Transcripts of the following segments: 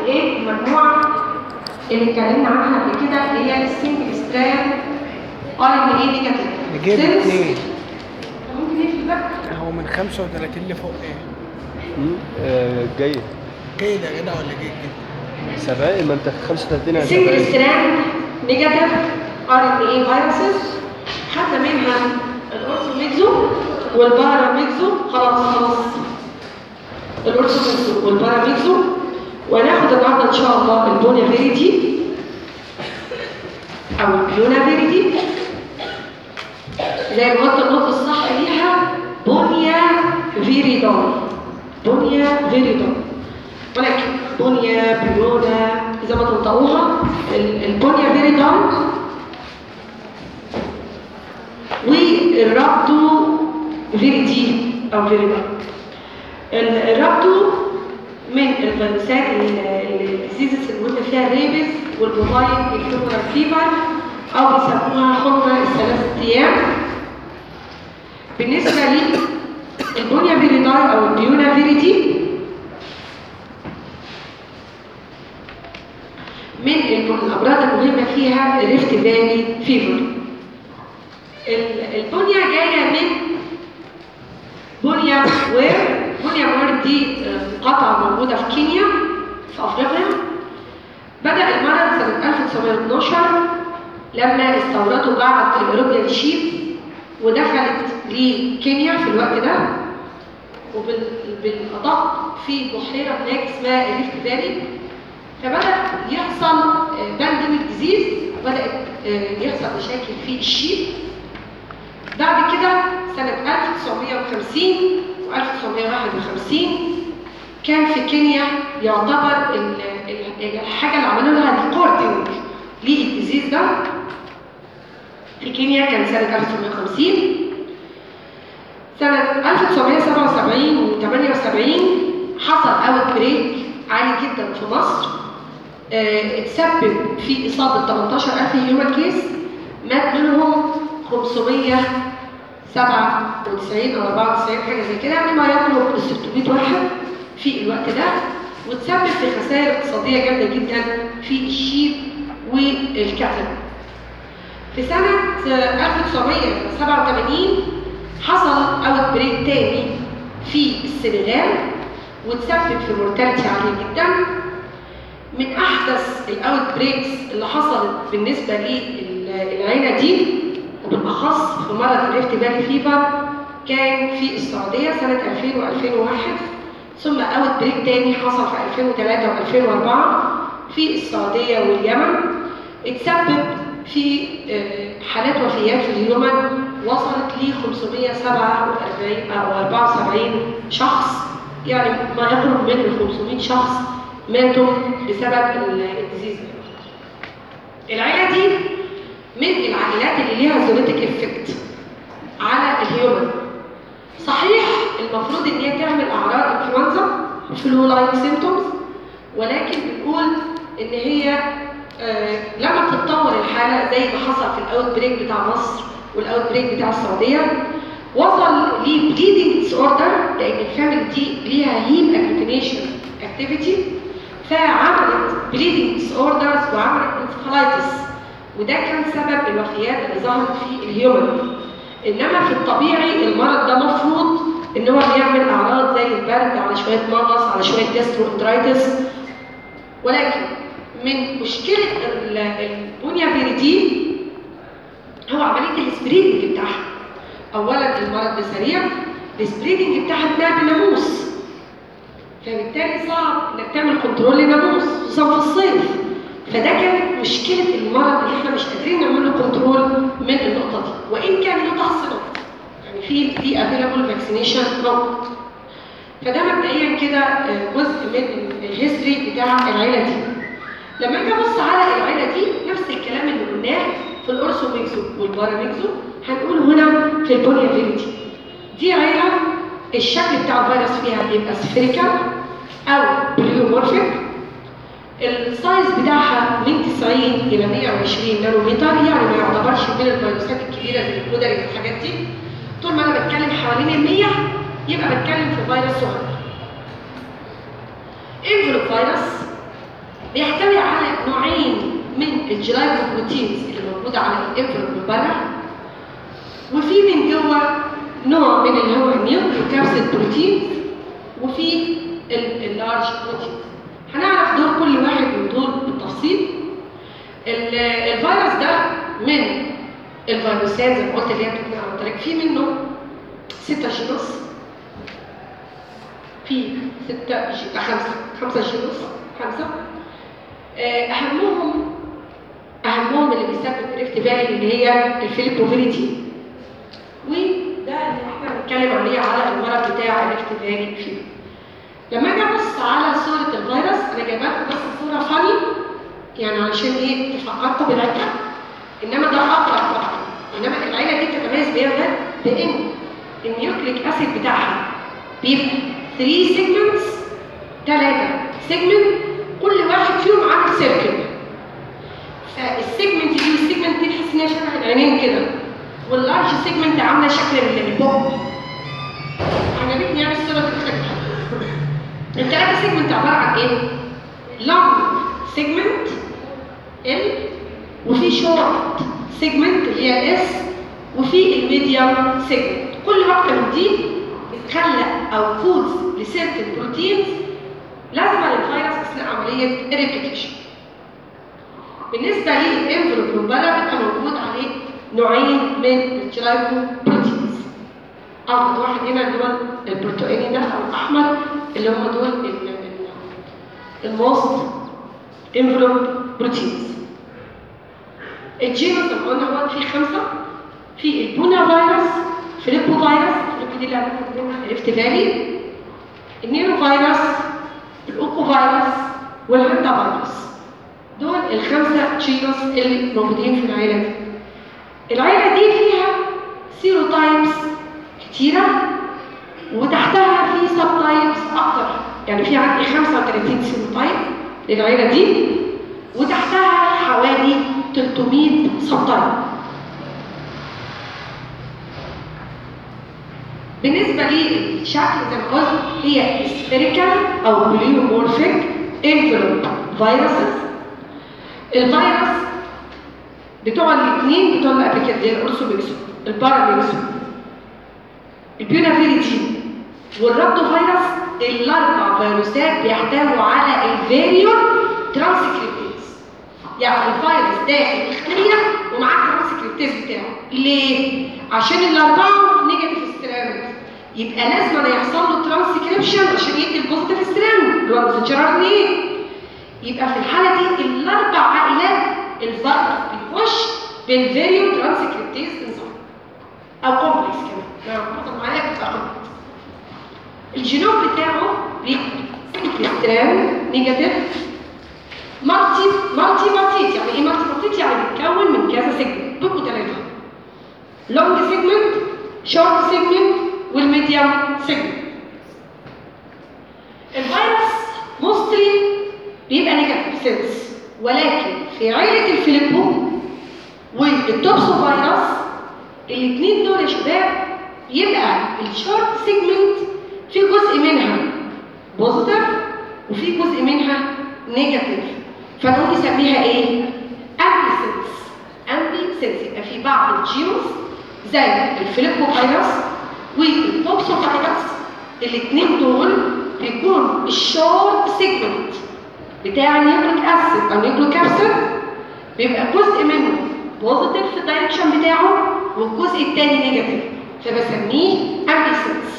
الايه المجموعه اللي اتكلمنا عنها قبل كده اللي هي السنجل ستراند ار ان ايه نيجاتيف نجيب Since- اتنين ممكن يقفل بقى هو من 35 لفوق ايه؟ مم. آه، جيد جيد يا جدع ولا جيد جدا؟ سبعين ما انت 35 على سنجل 70 ستراند نيجاتيف ار ان اي فيروسز خدنا منها الاورثوميكزو والباراميكزو خلاص خلاص الاورثوميكزو والباراميكزو وناخد النهارده ان شاء الله البونيا فيريتي او البيونا فيريتي زي ما قلت النطق الصح ليها بونيا فيريدون بونيا فيريدون ولكن بونيا بيونا زي ما تنطقوها ال- البونيا فيريدون والرابدو فيريدي او فيريدون ال- الرابدو من الفيروسات الديزيزز اللي قلنا فيها الريبس والموبايل الفيبر فيبر او بيسموها حمى الثلاث ايام بالنسبه لي البونيا فيريداي او البيونا فيريدي من الامراض المهمه فيها الريفت فالي فيفر ال- البنيه جايه من بنيه وير بنيه وير دي آه، قطعه موجوده في كينيا في افريقيا بدا المرض سنه 1912 لما استوردوا بعض الاوروبيان شيب ودخلت لكينيا في الوقت ده وبالادق في بحيره هناك اسمها الريفت فالي فبدا يحصل بانديميك ديزيز وبدات آه، يحصل مشاكل في الشيب بعد كده سنة 1950 و 1951 كان في كينيا يعتبر ال- ال- الحاجة اللي عملوا لها ريكوردنج للديزيز ده في كينيا كان سنة 1950 سنة 1977 و 78 حصل اوت بريك عالي جدا في مصر آه، اتسبب في إصابة 18000 هيومن كيس مات منهم 597 أو 94 حاجة زي كده مما يقرب ل 600 واحد في الوقت ده وتسبب في خسائر اقتصادية جامدة جدا في الشيب والكتل. في سنة آه، 1987 حصل اوت بريك تاني في السنغال وتسبب في مورتاليتي عالية جدا من احدث الاوت بريكس اللي حصلت بالنسبه للعيله دي وبالاخص في مرض الريفت فالي فيفر كان في السعوديه سنه 2000 و2001 ثم اوت بريك تاني حصل في 2003 و2004 في السعوديه واليمن اتسبب في آه، حالات وفيات في اليمن وصلت ل 547 او 74 شخص يعني ما يقرب من ال 500 شخص ماتوا بسبب ال- الديزيز ده. العيله دي من العائلات اللي ليها زونيتك افكت على الهيومن صحيح المفروض ان هي تعمل اعراض انفلونزا فلو لايك سيمتومز ولكن بنقول ان هي آه، لما بتتطور الحاله زي ما حصل في الاوت بريك بتاع مصر والاوت بريك بتاع السعوديه وصل لبليدنج ديس اوردر لان الفاميلي دي ليها هيم اجلوتينيشن اكتيفيتي فعملت بليدنج ديس اوردرز وعملت انسفالايتس وده كان سبب الوفيات اللي ظهرت في الهيومن انما في الطبيعي المرض ده مفروض ان هو بيعمل اعراض زي البرد على شويه مغص على شويه جاستروانترايتس ولكن من مشكله ال- البونيا فيريدي هو عمليه السبريدنج بتاعها اولا المرض ده سريع السبريدنج بتاعها بتاع بناموس فبالتالي صعب انك تعمل كنترول للناموس خصوصا في الصيف فده كانت مشكله المرض اللي احنا مش قادرين نعمل له كنترول من النقطه دي وان كان له تحصينات يعني في في افيلابل فاكسينيشن موجود فده مبدئيا كده آه، جزء من الهيستوري بتاع العيله دي لما اجي ابص على العيله دي نفس الكلام اللي قلناه في الاورثوميكزو والباراميكزو هنقول هنا في البونيافيليتي دي عيله الشكل بتاع الفيروس فيها بيبقى سفيريكال او بليومورفيك السايز بتاعها من 90 الى 120 نانومتر يعني ما يعتبرش من الفيروسات الكبيره زي الكودري والحاجات دي طول ما انا بتكلم حوالين ال 100 يبقى بتكلم في فيروس صغير انفلوب فيروس بيحتوي على نوعين من الجلايكوبروتينز اللي موجوده على الانفلوب من بره وفي من جوه نوع من اللي هو النيوكليوكابسيد بروتين وفي ال- اللارج بروتين هنعرف دور كل واحد من دول بالتفصيل ال- الفيروس ده من الفيروسات زي ما قلت اللي هي بتتنقل عن طريق في منه ستة جينوس في ستة ج- خمسة خمسة جينوس خمسة آه، أهمهم أهمهم اللي بيسبب ريفت فالي اللي هي الفيليبوفيليتي وده اللي احنا بنتكلم عليه على المرض بتاع الريفت فالي فيه لما اجي ابص على صورة الفيروس انا جايبه لكم بس صورة فاني يعني علشان ايه تفكركم بالعيلة انما ده اقرب طبعا انما العيلة دي بتتميز بيها بان النيوكليك اسيد بتاعها بيبقى 3 سيجمنتس 3 سيجمنت كل واحد فيهم عامل سيركل فالسيجمنت دي والسيجمنت دي تحس ان هي شبه العينين كده واللارج سيجمنت عامله شكل البق عجبتني يعني الصوره دي بتاعتها الثلاثه سيجمنت عباره عن ايه؟ لونج سيجمنت ال وفي شورت سيجمنت اللي هي الاس وفي الميديوم سيجمنت كل واحده من دي بتخلق او كودز لسيرتن بروتينز لازمه للفيروس اثناء عمليه الريبليكيشن بالنسبه للانفلوب من بره بيبقى موجود عليه نوعين من الجلايكو بروتينز اول واحد هنا اللي هو البروتويني ده او الاحمر اللي هم دول ال- ال- الموست انفلوب بروتينز الجينوس اللي قلنا هو فيه خمسه في البونا فيروس فيليبو فيروس فيليبو دي اللي عملنا منها ريفت فالي النيرو فيروس الاوكو فيروس والهاندا فيروس دول الخمسه جينوس اللي موجودين في العيله دي العيله دي فيها سيروتايبس كتيره وتحتها في سب تايبس اكتر يعني في عندي 35 سيروتايب للعيله دي وتحتها حوالي 300 سب تايب بالنسبة للشكل زي ما قلت هي سفيريكال أو بليومورفيك انفلوب فيروسز الفيروس بتوع الاثنين بتوع اللي قبل كده اللي هي الأورثوميكسون الباراميكسون البيونافيريتين والرابدو فيروس الأربع فيروسات بيحتووا على الفاريون ترانسكريبتيز يعني الفيروس داخل الخلية ومعاه الترانسكريبتيز بتاعه ليه؟ عشان الأربعة نيجاتيف ستراند يبقى لازم أنا يحصل له ترانسكريبشن عشان يدي البوزيتيف ستراند اللي هو المسنجر ار يبقى في الحالة دي الأربع عائلات الفيروس بيخش بالفاريون ترانسكريبتيز انزيم أو كومبلكس كمان نعم حصل معايا بتبقى كومبلكس الجينوم بتاعه بيبقى ستراند نيجاتيف مالتي مالتي مالتيت يعني ايه مالتي مالتيت يعني بيتكون من كذا سيجمنت بيبقوا ثلاثه لونج سيجمنت شورت سيجمنت والميديوم سيجمنت الفيروس موستلي بيبقى نيجاتيف سيلز ولكن في عيله الفيليبو والتوبسو فيروس الاثنين دول يا شباب يبقى الشورت سيجمنت في جزء منها بوزيتيف وفي جزء منها نيجاتيف فنقوم نسميها ايه؟ امبي سيلز امبي سيلز يبقى في بعض الجينوس زي الفيليبو فيروس والتوبسو فيروس الاثنين دول بيكون الشورت سيجمنت بتاع النيوكليك اسيد او نيوكليك اسيد بيبقى جزء منه بوزيتيف في الدايركشن بتاعه والجزء الثاني نيجاتيف فبسميه امبي سيلز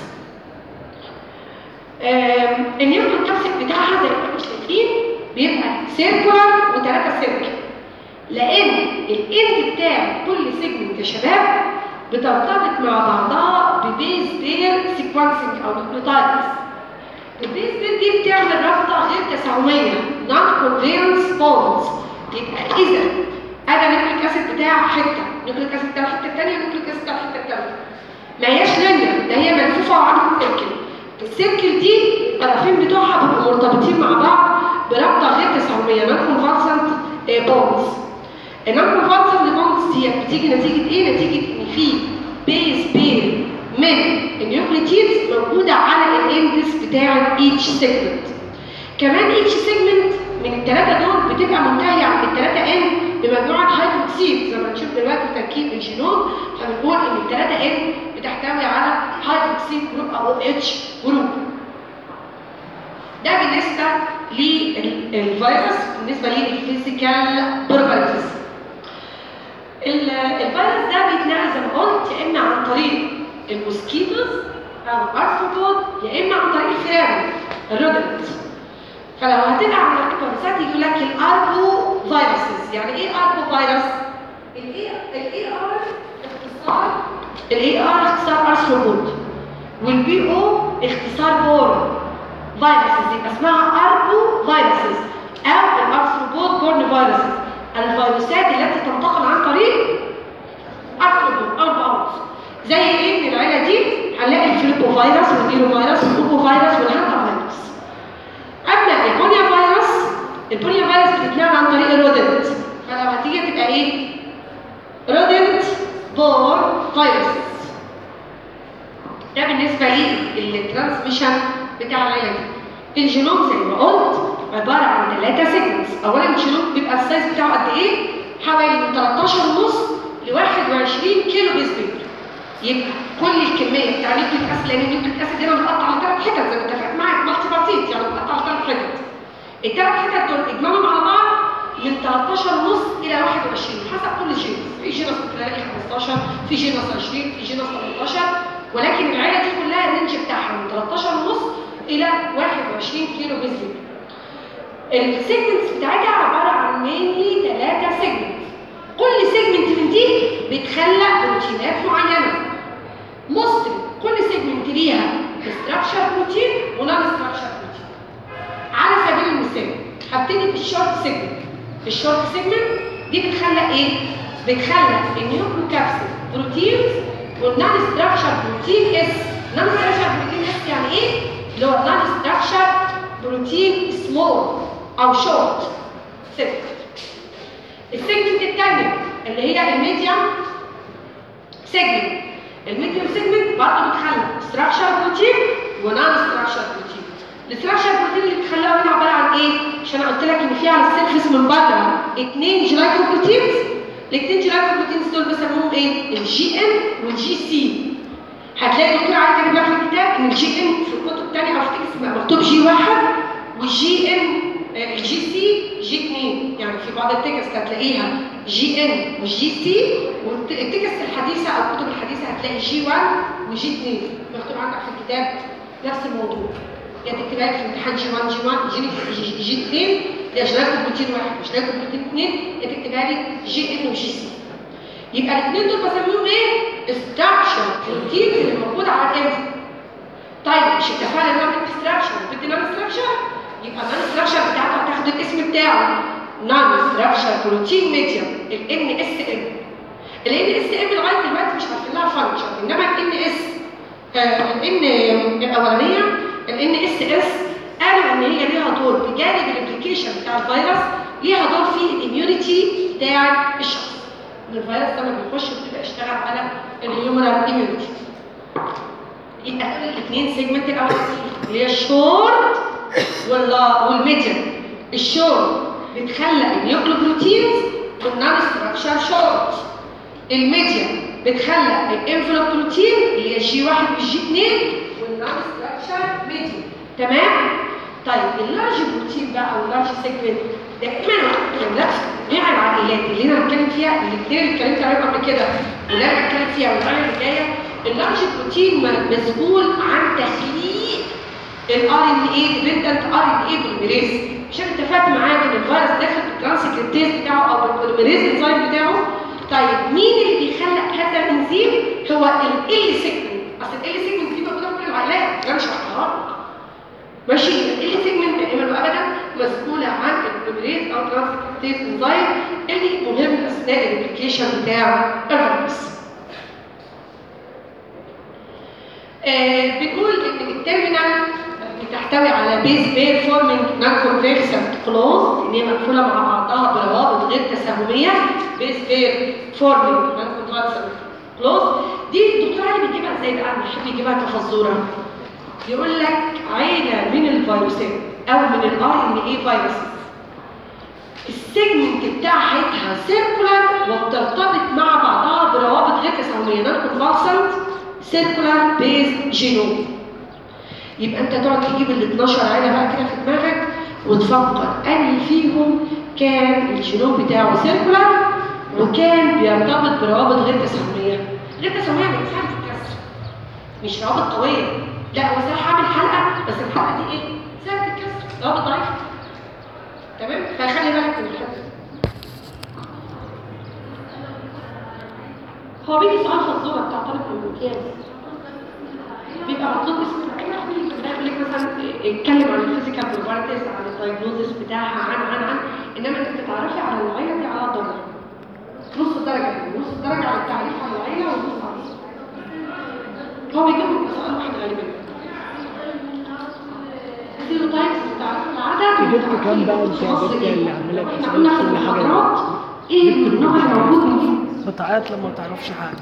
النيوكليك اسيد بتاعها زي ما انتم شايفين بيبقى سيركولار وثلاثه سيركل لان الاند بتاع كل سيجمنت يا شباب بترتبط مع بعضها ببيز بير سيكونسنج او نيوكليوتايدز البيز بير دي بتعمل رابطه غير تساهميه نون كونفيرنس بوندز يبقى اذا انا النيوكليك اسيد بتاع حته النيوكليك اسيد بتاع الحته الثانيه النيوكليك اسيد بتاع الحته الثالثه ما هياش لينير ده هي ملفوفه وعامله سيركل السيركل دي الطرفين بتوعها بيبقوا مرتبطين مع بعض برابطه غير تساهميه نون كونفالسنت بوندز النون كونفالسنت بوندز دي بتيجي نتيجه ايه؟ نتيجه ان في بيز بير من النيوكليتيدز موجوده على الاندس بتاع ايتش سيجمنت كمان ايتش سيجمنت من الثلاثه دول بتبقى منتهيه عند الثلاثه ان بمجموعه هيدروكسيد زي ما نشوف دلوقتي في تركيب الجينوم فبنقول ان الثلاثه ان بتحتوي على هيدروكسيد جروب او اتش جروب ده بالنسبه للفيروس بالنسبه للفيزيكال بروبرتيز الفيروس ده بيتنقل زي ما قلت يا اما عن طريق الموسكيتوز او الارثروبود يا اما عن طريق الفئران الرودنت فلو هتدعى على الفيروسات يقول لك الاربو فيروسز يعني ايه اربو فيروس؟ الاي الاي ار اختصار الاي ار اختصار ارثروبود والبي او اختصار بور فيروسز يبقى اسمها اربو فيروسز او الارثروبود بورن فيروسز الفيروسات التي تنتقل عن طريق ارثروبود او الباوز زي ايه من العيله دي هنلاقي الفيليبو فيروس والبيرو فيروس والبوكو فيروس والهانتا فيروس اما البونيا فيروس البونيا فيروس بتتنقل عن طريق الرودنت فلو هتيجي تبقى ايه رودنت بور فيروسز ده بالنسبه للترانسميشن بتاع العيله دي الجينوم زي ما قلت عباره عن ثلاثه سيجمنتس اولا الجينوم بيبقى السايز بتاعه قد ايه حوالي من 13 ونص ل 21 كيلو بيز بيبر يبقى كل الكميه بتاع نيوكليك اسيد لان النيوكليك اسيد هنا متقطع على ثلاث حتت زي ما اتفقت معاك مالتي بارتيت يعني متقطع على ثلاث حتت الثلاث حتت دول اجمالهم على بعض من 13 ونص الى 21 حسب كل جينس في جينس بتلاقي 15 في جينس 20 في جينس 18 ولكن العيله دي كلها الرينج بتاعها من 13 ونص الى 21 كيلو بيز بيبر السيجمنتس بتاعتها عباره عن مينلي ثلاثه سيجمنتس كل سيجمنت من دي بتخلق بروتينات معينه مصر كل سيجمنت ليها ستراكشر بروتين ونون ستراكشر بروتين على سبيل المثال هبتدي بالشورت سيجمنت الشورت سيجمنت دي بتخلق ايه بتخلق النيوكليو كابسيد بروتينز والنون ستراكشر بروتين اس نون ستراكشر بروتين اس يعني ايه اللي هو نون ستراكشر بروتين سمول او شورت سيجمنت السيجمنت الثانيه اللي هي الميديم سيجمنت الميديم سيجمنت برضه بتخلق ستراكشر بروتين ونون ستراكشر بروتين الستراكشر بروتين اللي بتخلقه هنا عباره عن ايه عشان انا قلت لك ان في على السيرفيس من بره اثنين جلايكوبروتينز الاثنين جلايكوبروتينز دول بسموهم ايه الجي ام والجي سي هتلاقي الدكتور علي كاتب لك في الكتاب ان الجي ام في الكتب الثانيه او في التكست مكتوب جي واحد والجي ام الجي سي جي 2 يعني في بعض التكست هتلاقيها جي ان وجي سي والتكست الحديثه او الكتب الحديثه هتلاقي جي 1 وجي 2 مكتوب عندك في الكتاب نفس الموضوع يا تكتبها لك في الامتحان جي 1 جي 1 جي جي 2 يا شلاك بروتين واحد مش لاقي بروتين 2 يا تكتبها لي جي ان وجي سي يبقى الاثنين دول بسميهم ايه؟ ستراكشر بروتينز اللي موجوده على الانزيم طيب مش اتفقنا ان انا بدي ستراكشر بدي نون ستراكشر يبقى النون ستراكشر بتاعته هتاخد الاسم بتاعه نون ستراكشر بروتين ميديوم ال اس ام ال اس ام لغايه دلوقتي مش عارفين لها فانكشن انما ال اس الان الاولانيه ال اس اس قالوا ان هي ليها دور بجانب الابلكيشن بتاع الفيروس ليها دور في الاميونيتي بتاع الشخص ان الفيروس لما بيخش بتبقى اشتغل على الهيومرال اميونيتي يبقى دول الاثنين سيجمنت الاولانيه اللي هي الشورت والميديم الشورت بتخلق النيوكليوبروتينز والنون ستراكشر شورت الميديم بتخلق الانفلوب بروتين اللي هي جي 1 والجي 2 والنون ستراكشر ميديم تمام طيب اللارج بروتين بقى او اللارج سيجمنت دائما لا جميع العائلات اللي انا بتكلم فيها الاثنين اللي اتكلمت عليهم قبل كده واللي انا بتكلم فيها والمره اللي جايه اللارج بروتين مسؤول عن تخليق الار ان اي ديبندنت ار ان اي بوليميريز عشان اتفقت معاك ان الفيروس داخل بالترانسكريبتيز بتاعه او بالبوليميريز انزيم بتاعه طيب مين اللي بيخلق هذا الانزيم هو ال سيجمنت اصل ال سيجمنت دي موجوده في كل العائلات انا مش هحرقها ماشي ال سيجمنت دائما وابدا مسؤوله عن البوليميريز او ترانسكريبتيز انزيم اللي مهم اثناء الابلكيشن بتاع الفيروس آه بنقول ان التيرمينال بتحتوي على بيز بير فورمينج نون كونفكسنت كلوز ان هي مقفوله مع بعضها بروابط غير تساهميه بيز بير فورمينج نون كونفكسنت كلوز دي الدكتور علي بيجيبها ازاي بقى بيحب يجيبها كفزوره يقول لك عيله من الفيروسات او من الار ان اي فيروسز السيجمنت بتاعتها سيركولار وبترتبط مع بعضها بروابط غير تساهميه نون كونفالسنت سيركولار بيز جينوم يبقى انت تقعد تجيب ال 12 عيله بقى كده في دماغك وتفكر انهي فيهم كان الجينوم بتاعه سيركولار وكان بيرتبط بروابط غير تساهميه غير تساهميه يعني سهل الكسر مش روابط قويه لا هو صح هعمل حلقه بس الحلقه دي ايه؟ سهل الكسر روابط ضعيفه تمام فخلي بالك من الحته دي. هو بيجي سؤال فزوره بتاع طالب الامتياز بيبقى مطلوب اسم يقول لك مثلا اتكلم عن الفيزيكال بروبرتيز عن الدايجنوزس بتاعها عن عن عن انما انك تتعرفي على العيله دي على درجه نص الدرجه يعني نص الدرجه على التعريف على العيله ونص على الاسم. هو بيجيب لك سؤال واحد غالبا زيرو تايبس بتعرفي العدد جبت كام بقى انت يا وتعرفي بنت اللي عامله لك احنا قلنا في كل حاجه المحاضرات ايه النوع الموجود من دي بتعيط لما ما تعرفش حاجه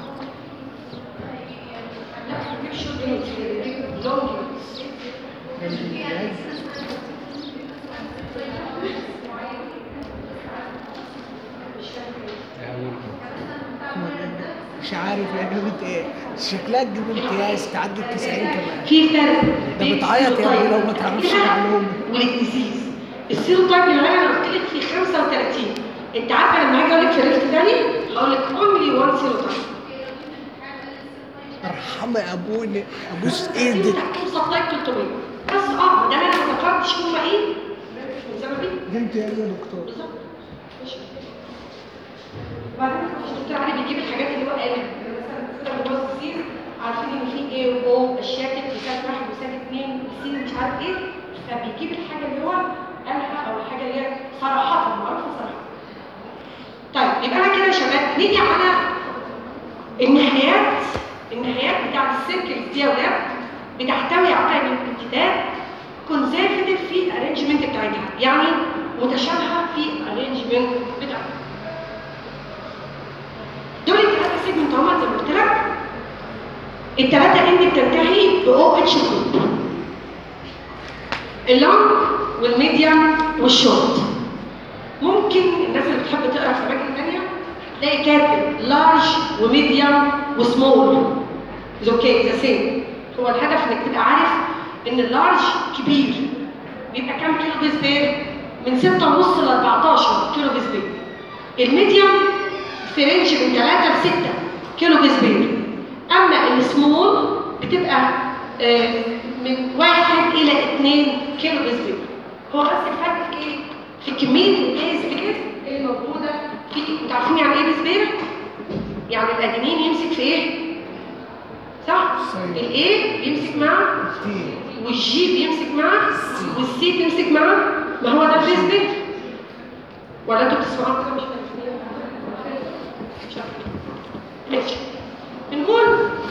لا ما بيجيبش units، بيجيب long units. مش عارف يا جابت ايه شكلها تجيب امتياز تعدي ال 90 كمان في فرق ده بين بتعيط يا ابني لو ما السيروتايب تعرفش بتاعها معلومه والديزيز السيروتايب اللي انا قلت لك فيه 35 انت عارفه لما هاجي اقول لك في ريفت تاني هقول لك اونلي وان سيروتايب ارحم يا ابونا ابوس انت ايدك هتوصل تايب 300 بس اه ده انا ما ذكرتش هم ايه من زمان ايه انت يا دكتور بالظبط ماشي وبعدين الدكتور علي بيجيب الحاجات اللي هو قالها يعني مثلا مثلا اللي هو السين عارفين ان في ايه واو الشاكل وسات واحد وسات اثنين والسين مش عارف ايه فبيجيب الحاجه اللي هو قالها او الحاجه اللي هي صراحه معروفه صراحه طيب يبقى انا كده يا شباب نيجي على النهايات النهايات بتاعت السيركلز دي يا ولاد بتحتوي على الامتداد كونسرفتيف في الارينجمنت بتاعتها يعني متشابهه في الارينجمنت بتاعتها دول الثلاثه سيجمنت هما زي ما قلت لك الثلاثه ان بتنتهي ب او اتش جروب اللونج والميديم والشورت ممكن الناس اللي بتحب تقرا في اماكن ثانيه تلاقي كاتب لارج وميديم وسمول اوكي ذا سيم هو الهدف انك تبقى عارف ان اللارج كبير بيبقى كام كيلو بيس بير من 6.5 ل 14 كيلو بيس بير الميديم في رينج من 3 ل 6 كيلو بيس بير اما السمول بتبقى آه، من 1 الى 2 كيلو بيس بير هو بس الفرق في ايه؟ في كميه البيس بير اللي موجوده في انتوا عارفين يعني ايه بيس بير؟ يعني الادينين يمسك في ايه؟ صح؟ صحيح. الايه بيمسك مع والجي بيمسك معاه والسي تمسك معاه ما هو ده البيس بير ولا انتوا بتسمعوا كده مش فاهمين مش عارفين. ماشي بنقول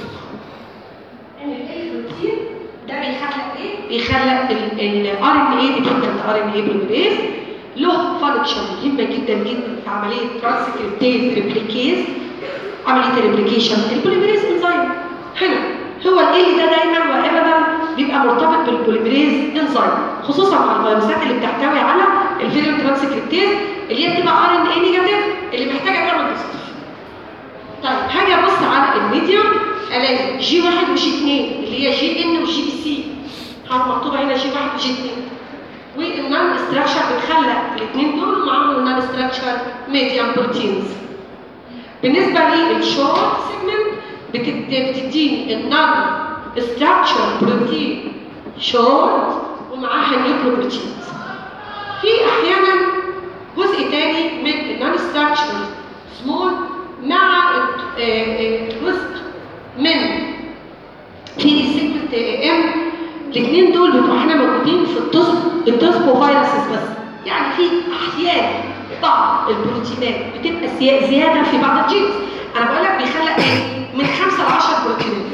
ان البروتين ده بيخلق ايه؟ بيخلق الار ان اي ديبندنت ار ان اي بوليميريز له فانكشن مهمه جدا جدا في عمليه ترانسكريبتيز ريبليكيز عمليه الريبليكيشن البوليميريز انزيم هنا هو ال ده دايما وابدا بيبقى مرتبط بالبوليميريز انزيم خصوصا مع الفيروسات اللي بتحتوي على الفيرين ترانسكريبتيز اللي هي بتبقى ار ان اي نيجاتيف اللي محتاجه تعمل بوزيتيف طيب هاجي ابص على الميديوم الاقي جي واحد وجي اثنين اللي هي جي ان وجي بي سي هاخد مكتوبه هنا جي واحد وجي اثنين والنون ستراكشر بتخلق الاثنين دول معاهم النون ستراكشر ميديوم بروتينز بالنسبه للشورت سيجمنت بتديني النون ستراكشر بروتين شورت ومعاها نيوكليوبروتينز في احيانا جزء تاني من النون ستراكشر سمول مع آه، آه، جزء من في سيجمنت ام الاثنين دول بيبقوا احنا موجودين في التصب التصبو فيروسز بس يعني في احيانا بعض البروتينات بتبقى زي- زياده في بعض الجينز انا بقول لك بيخلق ايه من 5 ل 10 بروتينات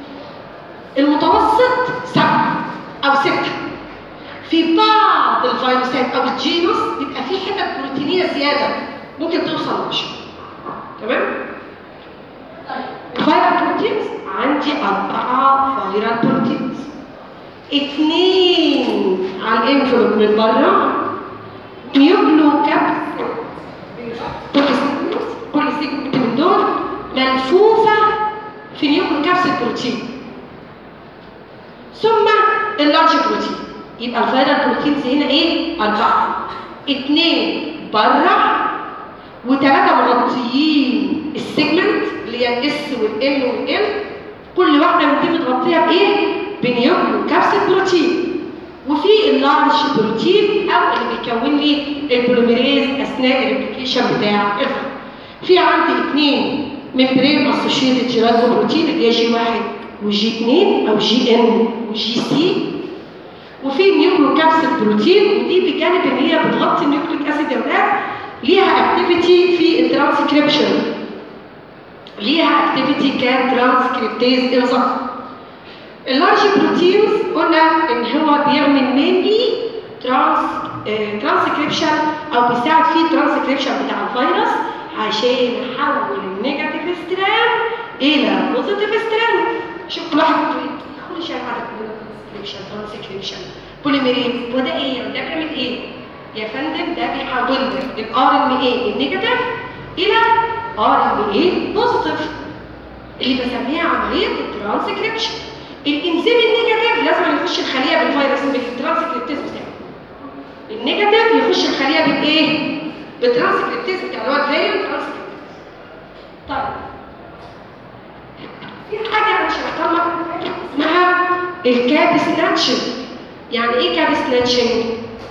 المتوسط سبعه او سته في بعض الفيروسات او الجينوس بيبقى في حتت بروتينيه زياده ممكن توصل ل 10 تمام الفيرال بروتينز عندي أربعة فيرال بروتينز اثنين على الانفلوب من بره نيوكلو كابس كل سيجمنت من دول ملفوفة في نيوكلو كابسل بروتين ثم اللارج بروتين يبقى الفيرال بروتينز هنا ايه؟ أربعة اتنين بره وثلاثة مغطيين السيجمنت اللي هي الاس والام والام كل واحدة من دي متغطية بإيه؟ بنيوكليو كابسيد بروتين وفي اللارج بروتين أو اللي بيكون لي البوليميريز أثناء الريبليكيشن بتاع الفيروس. في عندي اثنين ممبرين اسوشيتد جيرالدو بروتين اللي هي جي واحد وجي اثنين أو جي ان وجي سي وفي نيوكليو كابسيد بروتين ودي بجانب ان هي بتغطي النيوكليك اسيد يا ولاد ليها اكتيفيتي في الترانسكريبشن ليها اكتيفيتي كترانسكريبتيز انزيم اللارج بروتينز قلنا ان هو بيعمل مينلي ترانس ترانسكريبشن او بيساعد في الترانسكريبشن بتاع الفيروس عشان يحول النيجاتيف ستراند الى بوزيتيف ستراند شوف كل واحد كل شيء على ترانسكريبشن ترانسكريبشن بوليميريز وده ايه ده بيعمل ايه يا فندم ده بيحول لك الار ان ايه النيجاتيف الى ار ان ايه بوزيتيف اللي بسميها عمليه الترانسكريبشن الانزيم النيجاتيف لازم يخش الخليه بالفيروس بالترانسكريبتيز بتاعه النيجاتيف يخش الخليه بالايه بالترانسكريبتيز بتاع اللي هو الفيريو ترانسكريبتيز طيب في حاجه انا شرحتها لك اسمها الكاب سناتشنج يعني ايه كاب سناتشنج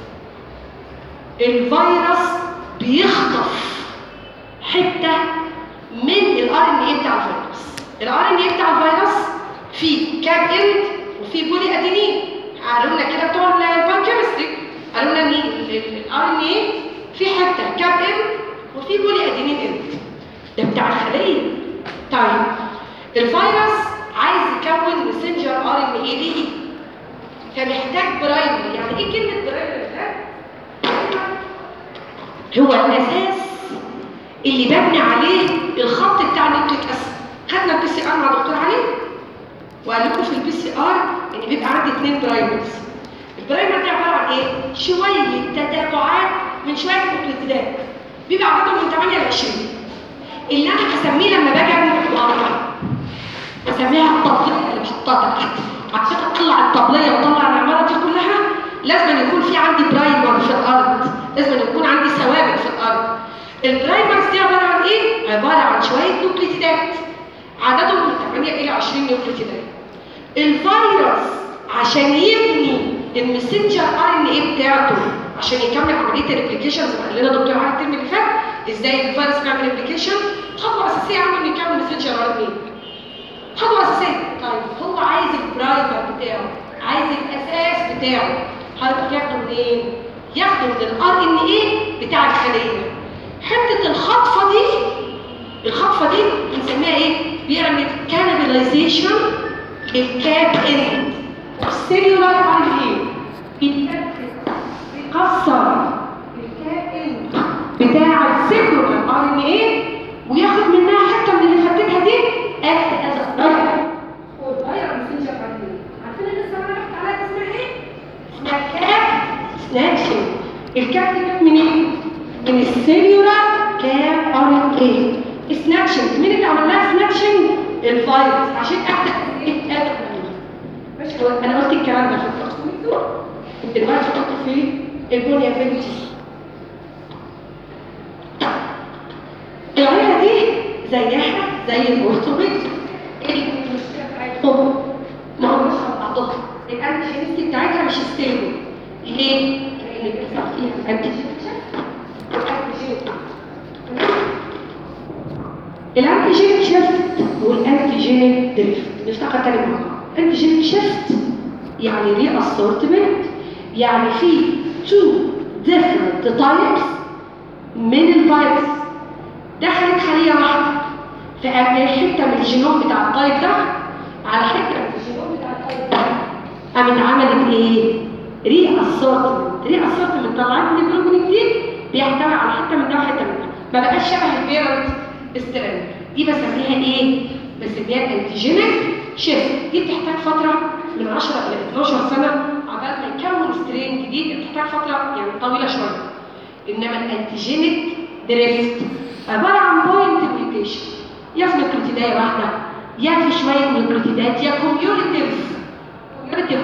الفيروس بيخطف حته من الار ان اي بتاع الفيروس الار ان اي بتاع الفيروس فيه كاب اند وفيه بولي ادينين قالوا لنا كده بتوع البايوكيمستري قالوا لنا ان الار ان اي في حته كاب اند وفيه بولي ادينين اند ده بتاع الخليه طيب الفيروس عايز يكون ماسنجر ار ان اي ليه فمحتاج برايمر يعني ايه كلمه برايمر ده هو الاساس اللي ببني عليه الخط بتاع النيوكليك اسيد خدنا البي سي ار مع دكتور علي وقال لكم في البي سي ار ان بيبقى عندي اثنين برايمرز البرايمر ده عباره عن ايه شويه تتابعات من شويه نيوكليتيدات بيبقى عددهم من 8 ل 20 اللي انا هسميه لما باجي اعمل مقارنه بسميها الطبليه اللي بحطها تحت عشان اطلع الطبليه واطلع العماره دي كلها لازم يكون في عندي برايمر في الارض لازم يكون عندي ثوابت في الارض البرايمرز دي عباره عن ايه عباره عن شويه نيوكليتيدات عددهم من 8 الى 20 نيوكليتيدات الفيروس عشان يبني المسنجر ار ان اي بتاعته عشان يكمل عمليه الريبليكيشن زي ما قال لنا دكتور علي الترم اللي فات ازاي الفيروس بيعمل ريبليكيشن خطوه اساسيه عنده انه يكمل مسنجر ار ان اي خطوه اساسيه طيب هو عايز البرايمر بتاعه عايز الاساس بتاعه هيروح ياخده منين؟ ياخده من الار ان اي بتاع الخليه حته الخطفه دي الخطفه دي بنسميها ايه؟ بيعمل كانبلايزيشن للكاب ان السيلولار ار ان اي بيكسر الكاب ان بتاع السيلولار ار ان اي وياخد منها حته من اللي خدتها دي اكت از والفاير ماسنجر ار ان اي عارفين اللي انا رحت عليها اسمها ايه؟ اسمها كاب سناتشنج الكاب دي جت منين؟ من السيلولار كاب ار ان اي سناتشنج مين اللي عمل لها سناتشنج؟ الفيروس عشان اكتب ايه؟ اكتب ماشي هو انا قلت الكلام ده في التصوير دلوقتي حط في البنيه فينتي العيله دي زيها زي الاورثوبيد المشكله بتاعتهم ما همش بعضهم الانتيجينستي بتاعتها مش ستيبل ليه؟ لان بيحصل فيها انتيجين الانتيجين شيفت والانتيجين دريفت نفتكر تاني مع بعض انتيجين شيفت يعني ري اسورتمنت يعني في تو ديفرنت تايبس من الفيروس دخلت خليه واحده فقام حته من الجينوم بتاع التايب ده على حته من الجينوم بتاع التايب ده قامت عملت ايه؟ ري اسورتمنت ري اسورتمنت طلعت لي جروب جديد بيحتوي على حته من ده وحته من ده ما بقاش شبه البيرنت ستراند دي بسميها ايه؟ بسميها الانتيجينيك شيفت دي بتحتاج فتره من 10 الى 12 سنه عبال ما يكون سترين جديد بتحتاج فتره يعني طويله شويه انما الانتيجينيك دريفت عباره عن بوينت ميوتيشن يا في نيوكليتيدايه واحده يا في شويه نيوكليتيدات يا كوميوليتيف كوميوليتيف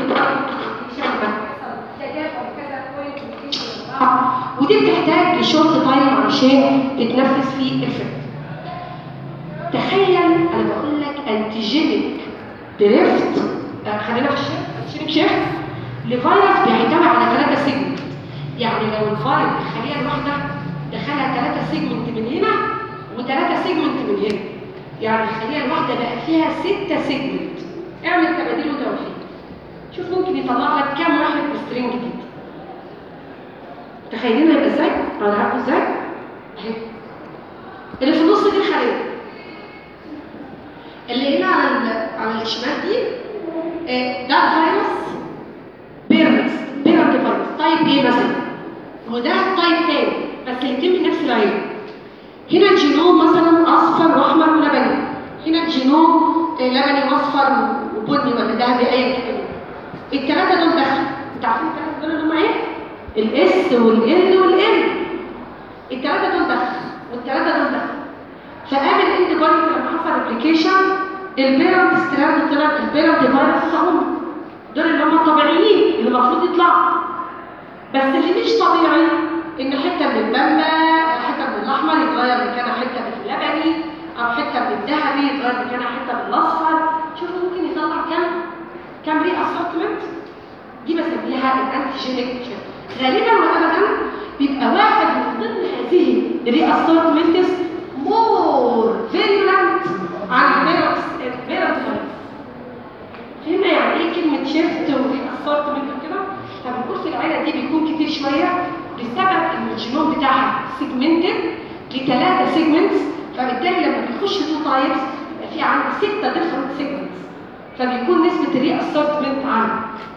ودي بتحتاج لشورت تايم عشان تتنفس فيه الفكر تخيل انا بقول لك انتيجينيك دريفت آه، خلينا في الشيخ انتيجينيك شيخ لفيروس بيحتوي على ثلاثة سيجمنت يعني لو الفيروس الخلية الواحدة دخلها ثلاثة سيجمنت من هنا وثلاثة سيجمنت من هنا يعني الخلية الواحدة بقى فيها ستة سيجمنت اعمل تباديل وتوفيق شوف ممكن يطلع لك كام واحد بسترينج جديد تخيلين هيبقى ازاي؟ هنعرفه ازاي؟ اهي اللي في النص دي الخلية اللي هنا على ال- على الشمال دي آه، ده فيروس بيرنس بيرنت فيروس تايب ايه مثلا وده تايب تاني بس الاثنين من نفس العيله هنا الجينوم مثلا اصفر واحمر ولبني هنا الجينوم آه، لبني واصفر وبني ولا ذهبي ايا كان الثلاثه دول دخلوا انتوا عارفين الثلاثه دول اللي هم ايه؟ الاس والال والام الثلاثه دول دخلوا والثلاثه دول دخلوا فقابل اند بوينت لما حصل ابلكيشن البيرنت ستراند طلع البيرنت فيروس هم دول اللي هم الطبيعيين اللي المفروض يطلعوا بس اللي مش طبيعي ان حته من البامبا حته من الاحمر يتغير مكانها حته من اللبني او حته من الذهبي يتغير مكانها حته من الاصفر شوف ممكن يطلع كام كام ري اسورتمنت دي بسميها الانتيجينيك غالبا وابدا بيبقى واحد من ضمن هذه الري اسورتمنتس مور فيرولنت عن الفيروس الفيروس فهمنا يعني ايه كلمة شيفت واسورتمنت وكده؟ فبنقول في العيلة دي بيكون كتير شوية بسبب ان الجينوم بتاعها سيجمنتد لثلاثة سيجمنتس فبالتالي لما بيخش تو تايبس يبقى في عندي ستة ديفرنت سيجمنتس فبيكون نسبة الري اسورتمنت عالية.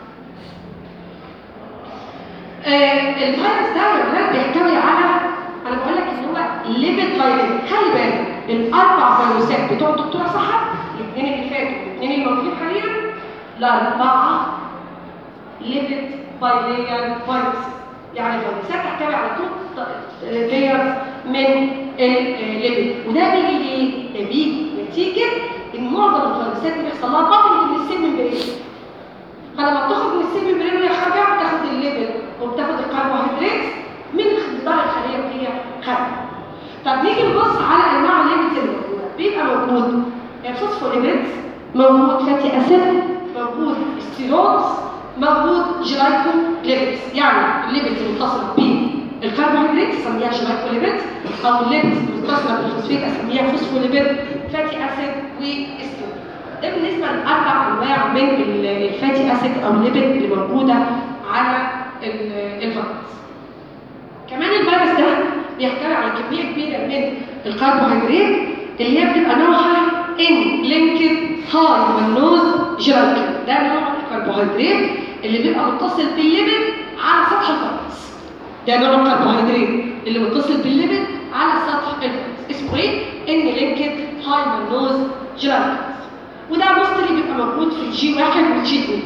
آه الفيروس ده يا ولاد بيحتوي على انا بقول لك ان هو ليبيد فيروس خلي بالك الاربع فيروسات بتوع الدكتوره صحت الاثنين اللي فاتوا والاثنين اللي موجودين حاليا الاربعه ليبيد بايلير فيروس يعني فيروسات تحتوي على تو لاير من الليبيد وده بيجي ليه؟ ده بيجي نتيجه ان معظم الفيروسات اللي بيحصل لها بابليك من السيل ممبرين فلما بتاخد من السيل ممبرين وهي خارجه بتاخد الليبيد وبتاخد الكربوهيدرات من خضار الخليه وهي خارجه طب نيجي نبص على انواع الليبيدز اللي موجوده بيبقى موجود الفوسفوليبيدز موجود فاتي اسيد موجود ستيروز موجود جلايكو ليبيدز يعني الليبيدز المتصله بالكربوهيدرات اسميها جلايكو ليبيدز او الليبيدز المتصله بالفوسفيت اسميها فوسفوليبيد فاتي اسيد وستيروز ده بالنسبه لاربع انواع من ال- الفاتي اسيد او الليبيد اللي موجوده على ال- الفيروس كمان الفيروس ده بيحتوي على كميه كبيره من الكربوهيدرات اللي هي بتبقى نوعها ان لينكد هاي والنوز جلايكين ده نوع الكربوهيدرات اللي بيبقى متصل بالليبيد على سطح الفيروس ده نوع الكربوهيدرات اللي متصل بالليبيد على سطح الفيروس اسمه ايه؟ ان لينكد هاي والنوز جلايكين وده مصدر بيبقى موجود في الجي واحد والجي 2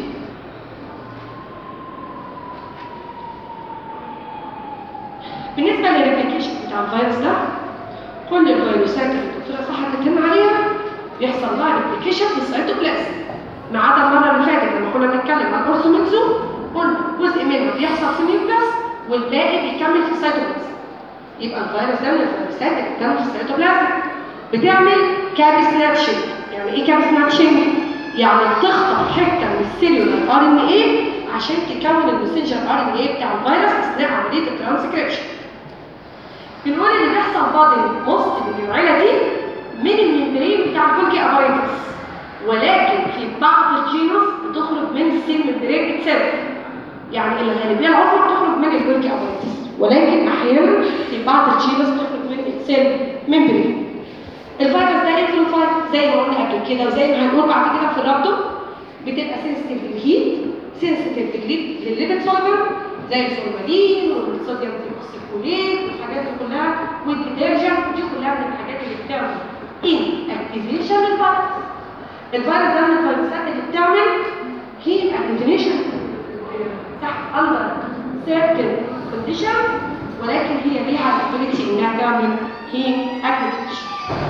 بالنسبة للريبليكيشن بتاع الفيروس ده كل الفيروسات اللي الدكتورة صح اتكلم عليها بيحصل لها ريبليكيشن في السيتوبلازم ما عدا المرة اللي فاتت لما كنا بنتكلم عن الاورثوميكزو قلنا جزء منها بيحصل في النيوكلاس والباقي بيكمل في السيتوبلازم يبقى الفيروس ده من الفيروسات اللي بتكمل في السيتوبلازم بتعمل كاب سناتشنج يعني ايه كاب سناتشنج؟ يعني بتخطف حته من السيلولار ار ان ايه عشان تكون المسنجر ار ان ايه بتاع الفيروس اثناء عمليه الترانسكريبشن بنقول ان بيحصل بادل موست من العيله دي من الممبرين بتاع الجولجي ابايتس ولكن في بعض الجينوس بتخرج من السيل ممبرين اتسيلف يعني الغالبيه العظمى بتخرج من الجولجي ابايتس ولكن احيانا في بعض الجينوس بتخرج من السيل ممبرين الفيروس ده انفلونفاير زي ما قلنا قبل كده وزي ما هنقول بعد كده في الرابطه بتبقى سنسيتيف للهيت سنسيتيف للليبيد سولفر زي الفورمالين والصوديوم ديوكسيكوليت والحاجات دي كلها والديترجنت دي كلها من الحاجات اللي بتعمل ان اكتيفيشن للفيروس الفيروس ده من الفيروسات اللي بتعمل هيت اكتيفيشن تحت اندر سيرتن كونديشن ولكن هي ليها الابيلتي انها تعمل هيم اجريتيشن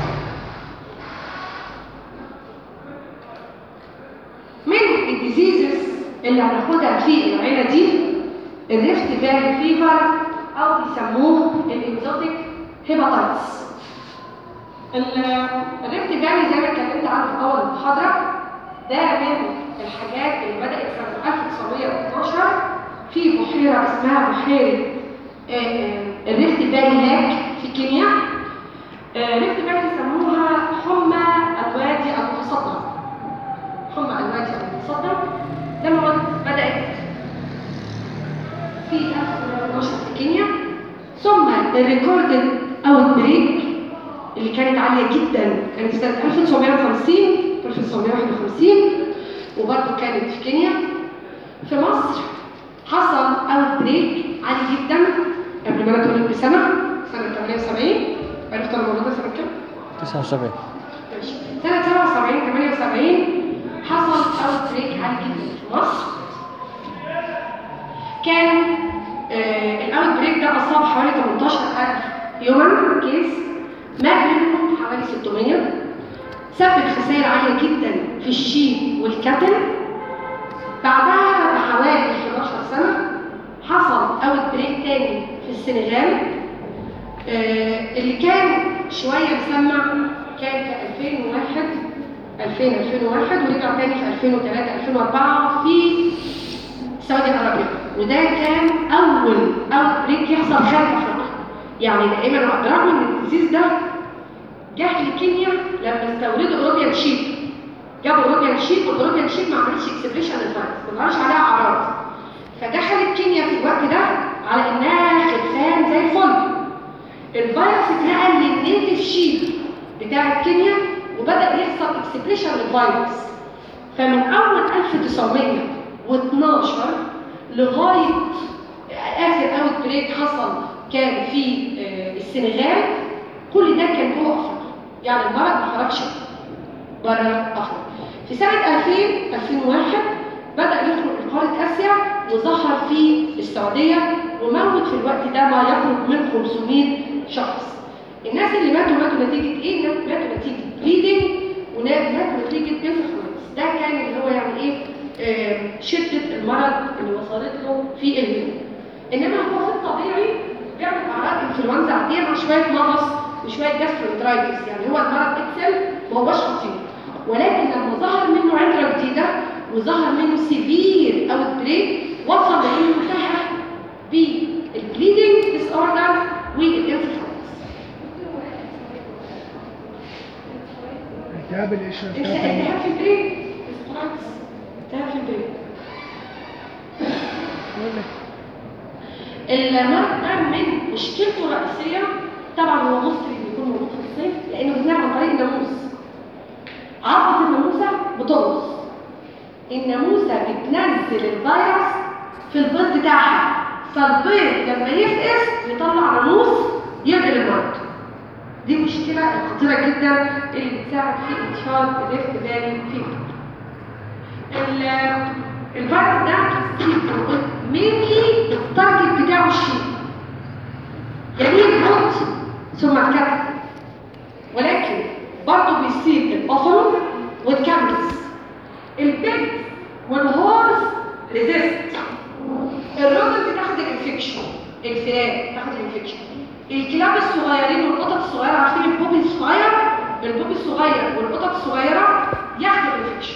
من الديزيزز اللي هناخدها في العيله دي الريفت فالي فيفر او بيسموه الانزوتيك هيباتايتس الريفت فالي زي ما اتكلمت عنه في اول المحاضره ده من الحاجات اللي بدات سنه 1912 في بحيره اسمها بحيره آه، آه، الريفت فالي لاك في كينيا آه، ريفت فالي بيسموها حمى الوادي المتصدر حمى الوادي المتصدر زي ما قلت بدات في 1912 في كينيا ثم الريكوردد اوت بريك اللي كانت عاليه جدا كانت سنه 1950 1951 وبرضه كانت في كينيا في مصر حصل اوت بريك عالي جدا قبل ما انا اتولد بسنه سنه 78 عرفت انا الموضوع ده سنه كام؟ 79 ماشي. سنة 77 78 حصل اوت بريك عالي جدا في مصر كان آه الاوت بريك ده اصاب حوالي 18000 هيومن كيس مات منهم حوالي 600 سبب خسائر عالية جدا في الشيب والكتل بعدها بحوالي 11 سنة حصل اوت بريك تاني في السنغال آه، اللي كان شوية مسمع كان في 2001 2000 2001 ورجع تاني في 2003 2004 في سعودي عربيا وده كان أول أول بريك يحصل خارج أفريقيا يعني دائما برغم إن الديزيز ده جه لكينيا لما استوردوا أوروبيان شيب جابوا أوروبيان شيب والأوروبيان شيب ما عملتش اكسبريشن للفيروس ما ظهرش عليها أعراض فدخلت كينيا في الوقت ده على إنها خرفان زي الفل الفيروس اتنقل للنيتف شيب بتاعت كينيا وبدأ يحصل اكسبريشن للفيروس فمن أول 1912 لغاية آخر أوت بريك حصل كان في آه، السنغال كل ده كان جوه أفريقيا يعني المرض ما خرجش بره أفريقيا في سنة 2000 2001 بدأ يخرج لقارة آسيا وظهر في السعودية وموت في الوقت ده ما يقرب من 500 شخص الناس اللي ماتوا ماتوا نتيجة إيه؟ ماتوا نتيجة بليدنج وماتوا نتيجة انفلونس ده كان اللي هو يعني إيه آه، شدة المرض اللي وصلت له في اليوم إنما هو في الطبيعي بيعمل أعراض انفلونزا عادية مع شوية مغص وشوية جاستروانترايتس يعني هو المرض إكسل ما هوش خطير ولكن لما ظهر منه عدرة جديدة وظهر منه سيفير اوت بريك وصل لانه انتهى بالبليدنج ديس اوردر والانفلونس التهاب القشرة انت التهاب في البريك انفلونس التهاب في البريك يقول لك المرض ده من مشكلته الرئيسيه طبعا هو مصري بيكون موجود في الصيف لانه بيتنقل عن طريق الناموس عضة الناموسة بتغرس الناموسة بتنزل الفيروس في البيض بتاعها فالبيض لما يفقس يطلع ناموس ينقل المرض دي مشكلة خطيرة جدا اللي بتساعد في انتشار الريفت فالي فيفر ال- الفيروس ده مينلي التارجت بتاعه الشيء يليه البط ثم الكتف ولكن برضه بيصيب البافلو والكاملز البيت والهورس ريزيست الراجل بتاخد الانفكشن الفئران تاخد الانفكشن الكلاب الصغيرين والقطط الصغيره عارفين البوبي الصغير البوبي الصغير والقطط الصغيره ياخدوا الانفكشن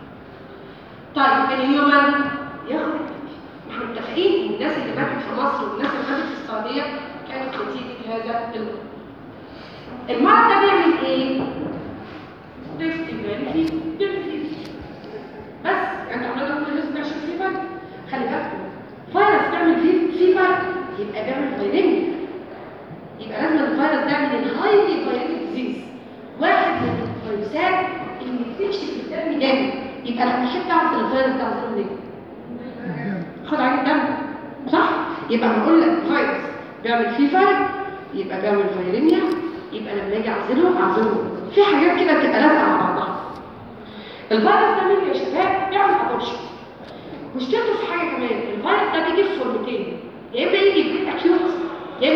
طيب الهيومن ياخد الانفكشن احنا متفقين الناس اللي ماتت في مصر والناس اللي ماتت في السعوديه كانت نتيجه هذا المرض المرض ده بيعمل ايه؟ ريفت فالي فيه بيعمل فيه بس انت عملت كل الناس بتعشر فيفر خلي بالكم فيروس بيعمل فيه فيفر يبقى بيعمل فيريميا يبقى لازم الفيروس ده من الهايلي فيريميك ديزيز واحد من الفيروسات اللي بتكشف الدم جامد يبقى لما احب اعرف الفيروس ده عايزينه منين؟ خد عين الدم صح؟ يبقى بقول لك فيروس بيعمل فيفر يبقى بيعمل فيريميا يبقى لما اجي اعزله اعزله في حاجات كده بتبقى لازقه على بعضها الفيروس ده منه يا شباب بيعمل ابورشن مشكلته في حاجه كمان الفيروس ده بيجي في فورمتين يا اما يجي بري اكيوت يا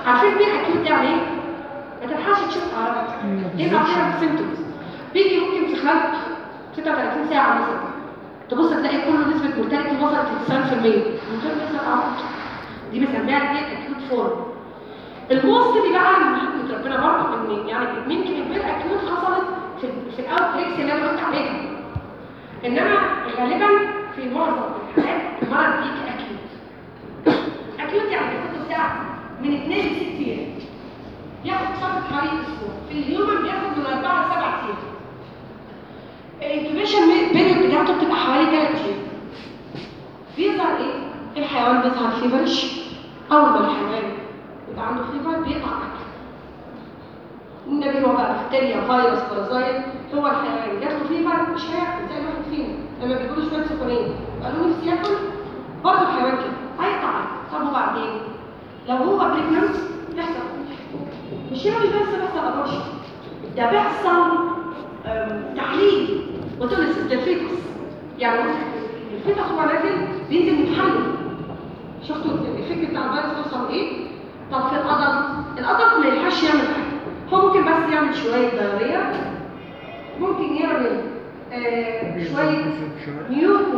عارفين مين اكيوت يعني ايه؟ ما تلحقش تشوف اعراض ايه الاعراض سيمتومز بيجي ممكن في خلال 36 ساعه مثلا تبص تلاقي كل نسبه مورتاليتي وصلت ل 90% من غير ما يحصل اعراض دي بنسميها الايه اكيوت فورم الوسط دي بقى من حكمه ربنا برضه ان يعني يمكن البير اكيوت حصلت في في الاوت بريكس اللي انا قلت عليها انما غالبا في معظم الحالات المرض بيجي اكيوت اكيوت يعني بياخد بتاع من 2 ل 6 ايام ياخد فتره حوالي اسبوع في الهيومن بياخد من 4 ل 7 ايام الانكوبيشن بيريود بتاعته بتبقى حوالي 3 ايام بيظهر ايه؟ الحيوان بيظهر فيفرش اول ما الحيوان يبقى عنده فيفر بيقطع اكل النبي هو بقى بكتيريا فيروس بارازايت هو الحيوان جات له فيفر مش هياكل زي الواحد فينا لما بيقولوا شويه سكرين قالوا نفسي ياكل برضه الحيوان كده هيقطع أكل. طب وبعدين لو هو بريجننت بيحصل مش هنا مش بس بيحصل ابورشن ده بيحصل أم، تحليل وتولس الفيتوس يعني الفيتوس هو نازل بينزل يتحلل شفتوا الفكر بتاع الفيروس وصل ايه؟ طب في القدم القدم ما يلحقش يعمل حاجه هو ممكن بس يعمل شويه دايريه ممكن يعمل آه شويه نيوتن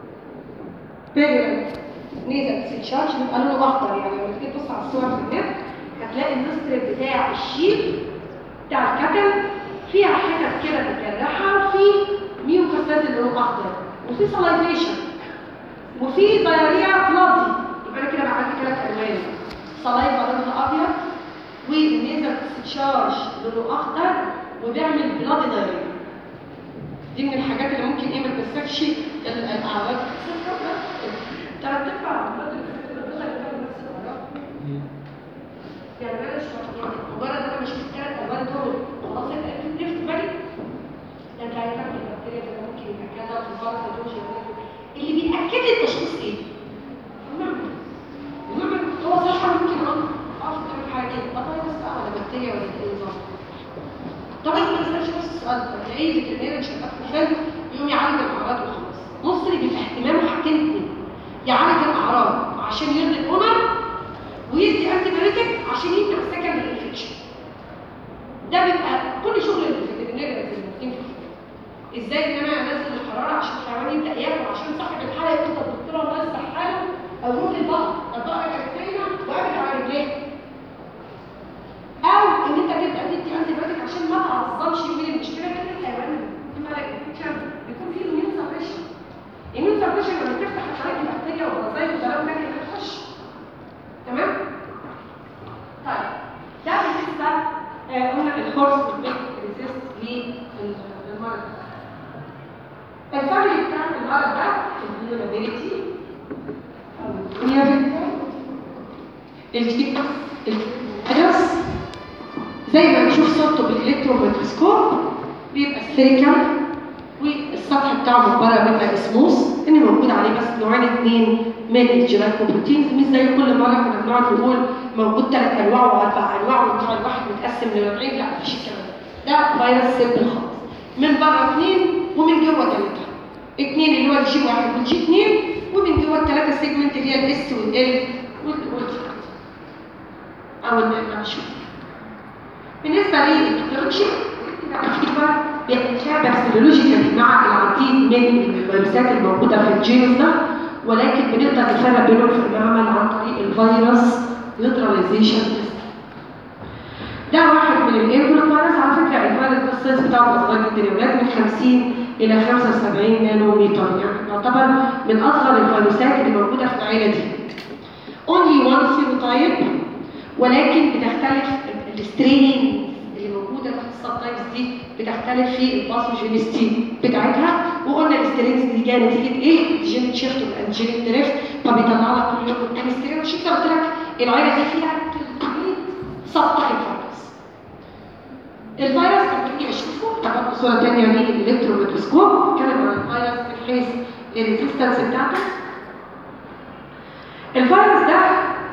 بيريد نيزل سيتشارج بيبقى لونه اخضر يعني لما تيجي تبص على الصور في النت هتلاقي النستر بتاع الشيب بتاع الكتل فيها حتت كده متجرحه وفي ميوكس نازل لونه اخضر وفي سلايفيشن وفي دايريا بلادي يبقى انا كده بقى عندي ثلاث الوان صلايفه لونها ابيض والنيزل تشارج لونه اخضر وبيعمل بلادي دايريا دي من الحاجات اللي ممكن ايه ما تمسكش ال- الاعراض تلات ارباع الأمراض اللي في البلد اللي كانوا نفس الأمراض. يعني انا مش يعني مجرد انا ما شفت الثلاث الوان دول خلاص انت اكيد نفت بالي ده انت عارف ان البكتيريا ده ممكن يبقى كذا وفي الفرق ده اللي بيأكد لي التشخيص ايه؟ المعمل المعمل هو صح ممكن اقول اه في حاجه كده ده فيروس بقى ولا بكتيريا ولا ايه نظام طبعا ما نسالش نفس السؤال ده تلاقيه فيترينير شغال في الفيلم يقوم يعالج الاعراض وخلاص مصري بيبقى اهتمامه حاجتين اتنين يعالج الاعراض عشان يرضي الاونر ويدي انتي بايوتيك عشان يمنع السكن للانفكشن ده بيبقى كل شغل الفيترينير اللي موجودين في الفيلم. ازاي ان انا انزل الحراره عشان الحيوان يبدا ياكل عشان صاحب الحاله يقول طب الدكتوره الله يصلح حاله او روح للبقر البقره كانت نايمه وقعدت على رجليها او ان انت تبدا تدي انتي بايوتيك عشان ما تعظمش من المشكله ان الحيوان لما الانفكشن بيكون فيه اميون سبريشن اميون سبريشن لما تفتح الحالات البكتيريا والوظائف والكلام ده كده بتخش تمام طيب ده بالنسبه آه، قلنا الهورس ريزيست للمرض الفرق بتاع المرض ده الفيولابيلتي او الفيولابيلتي الفيروس زي ما بنشوف صورته بالالكترون ميكروسكوب بيبقى سفيريكال والسطح بتاعه من بره بيبقى اسموس ان موجود عليه بس نوعين اثنين من الجلايكوبروتينز مش زي كل مره كنا بنقعد نقول موجود ثلاث انواع واربع انواع والنوع الواحد متقسم لنوعين لا مفيش الكلام ده ده فيروس سيمبل خالص من بره اثنين ومن جوه ثلاثه اثنين اللي هو الجي واحد والجي اثنين ومن جوه الثلاثه سيجمنت اللي هي الاس والال والجي او النشوف بالنسبه للبكتيريولوجي الفيبر بيتشابه سيرولوجيكالي مع العديد من الفيروسات الموجوده في الجينوس ده ولكن بنقدر نفرق بينهم في المعمل عن طريق الفيروس نيوتراليزيشن تيست ده واحد من الايرفول فيروس على فكره الفيروس ده السايز بتاعه بيبقى صغير جدا يا ولاد من 50 الى 75 نانومتر يعني يعتبر من اصغر الفيروسات اللي موجوده في العيله دي only one phenotype ولكن بتختلف السترين اللي موجوده في السب تايبس دي بتختلف في الباثوجينيستي بتاعتها وقلنا السترينز دي جايه نتيجه ايه؟ جين شيفت والانجينيك دريفت فبيطلع لك كل يوم قدام سترين عشان كده قلت لك العيله دي فيها 300 سب تايب فيروس الفيروس لما تيجي اشوفه طبعا صوره ثانيه للالكترون ميكروسكوب كان عن الفيروس من حيث الريزيستنس بتاعته الفيروس ده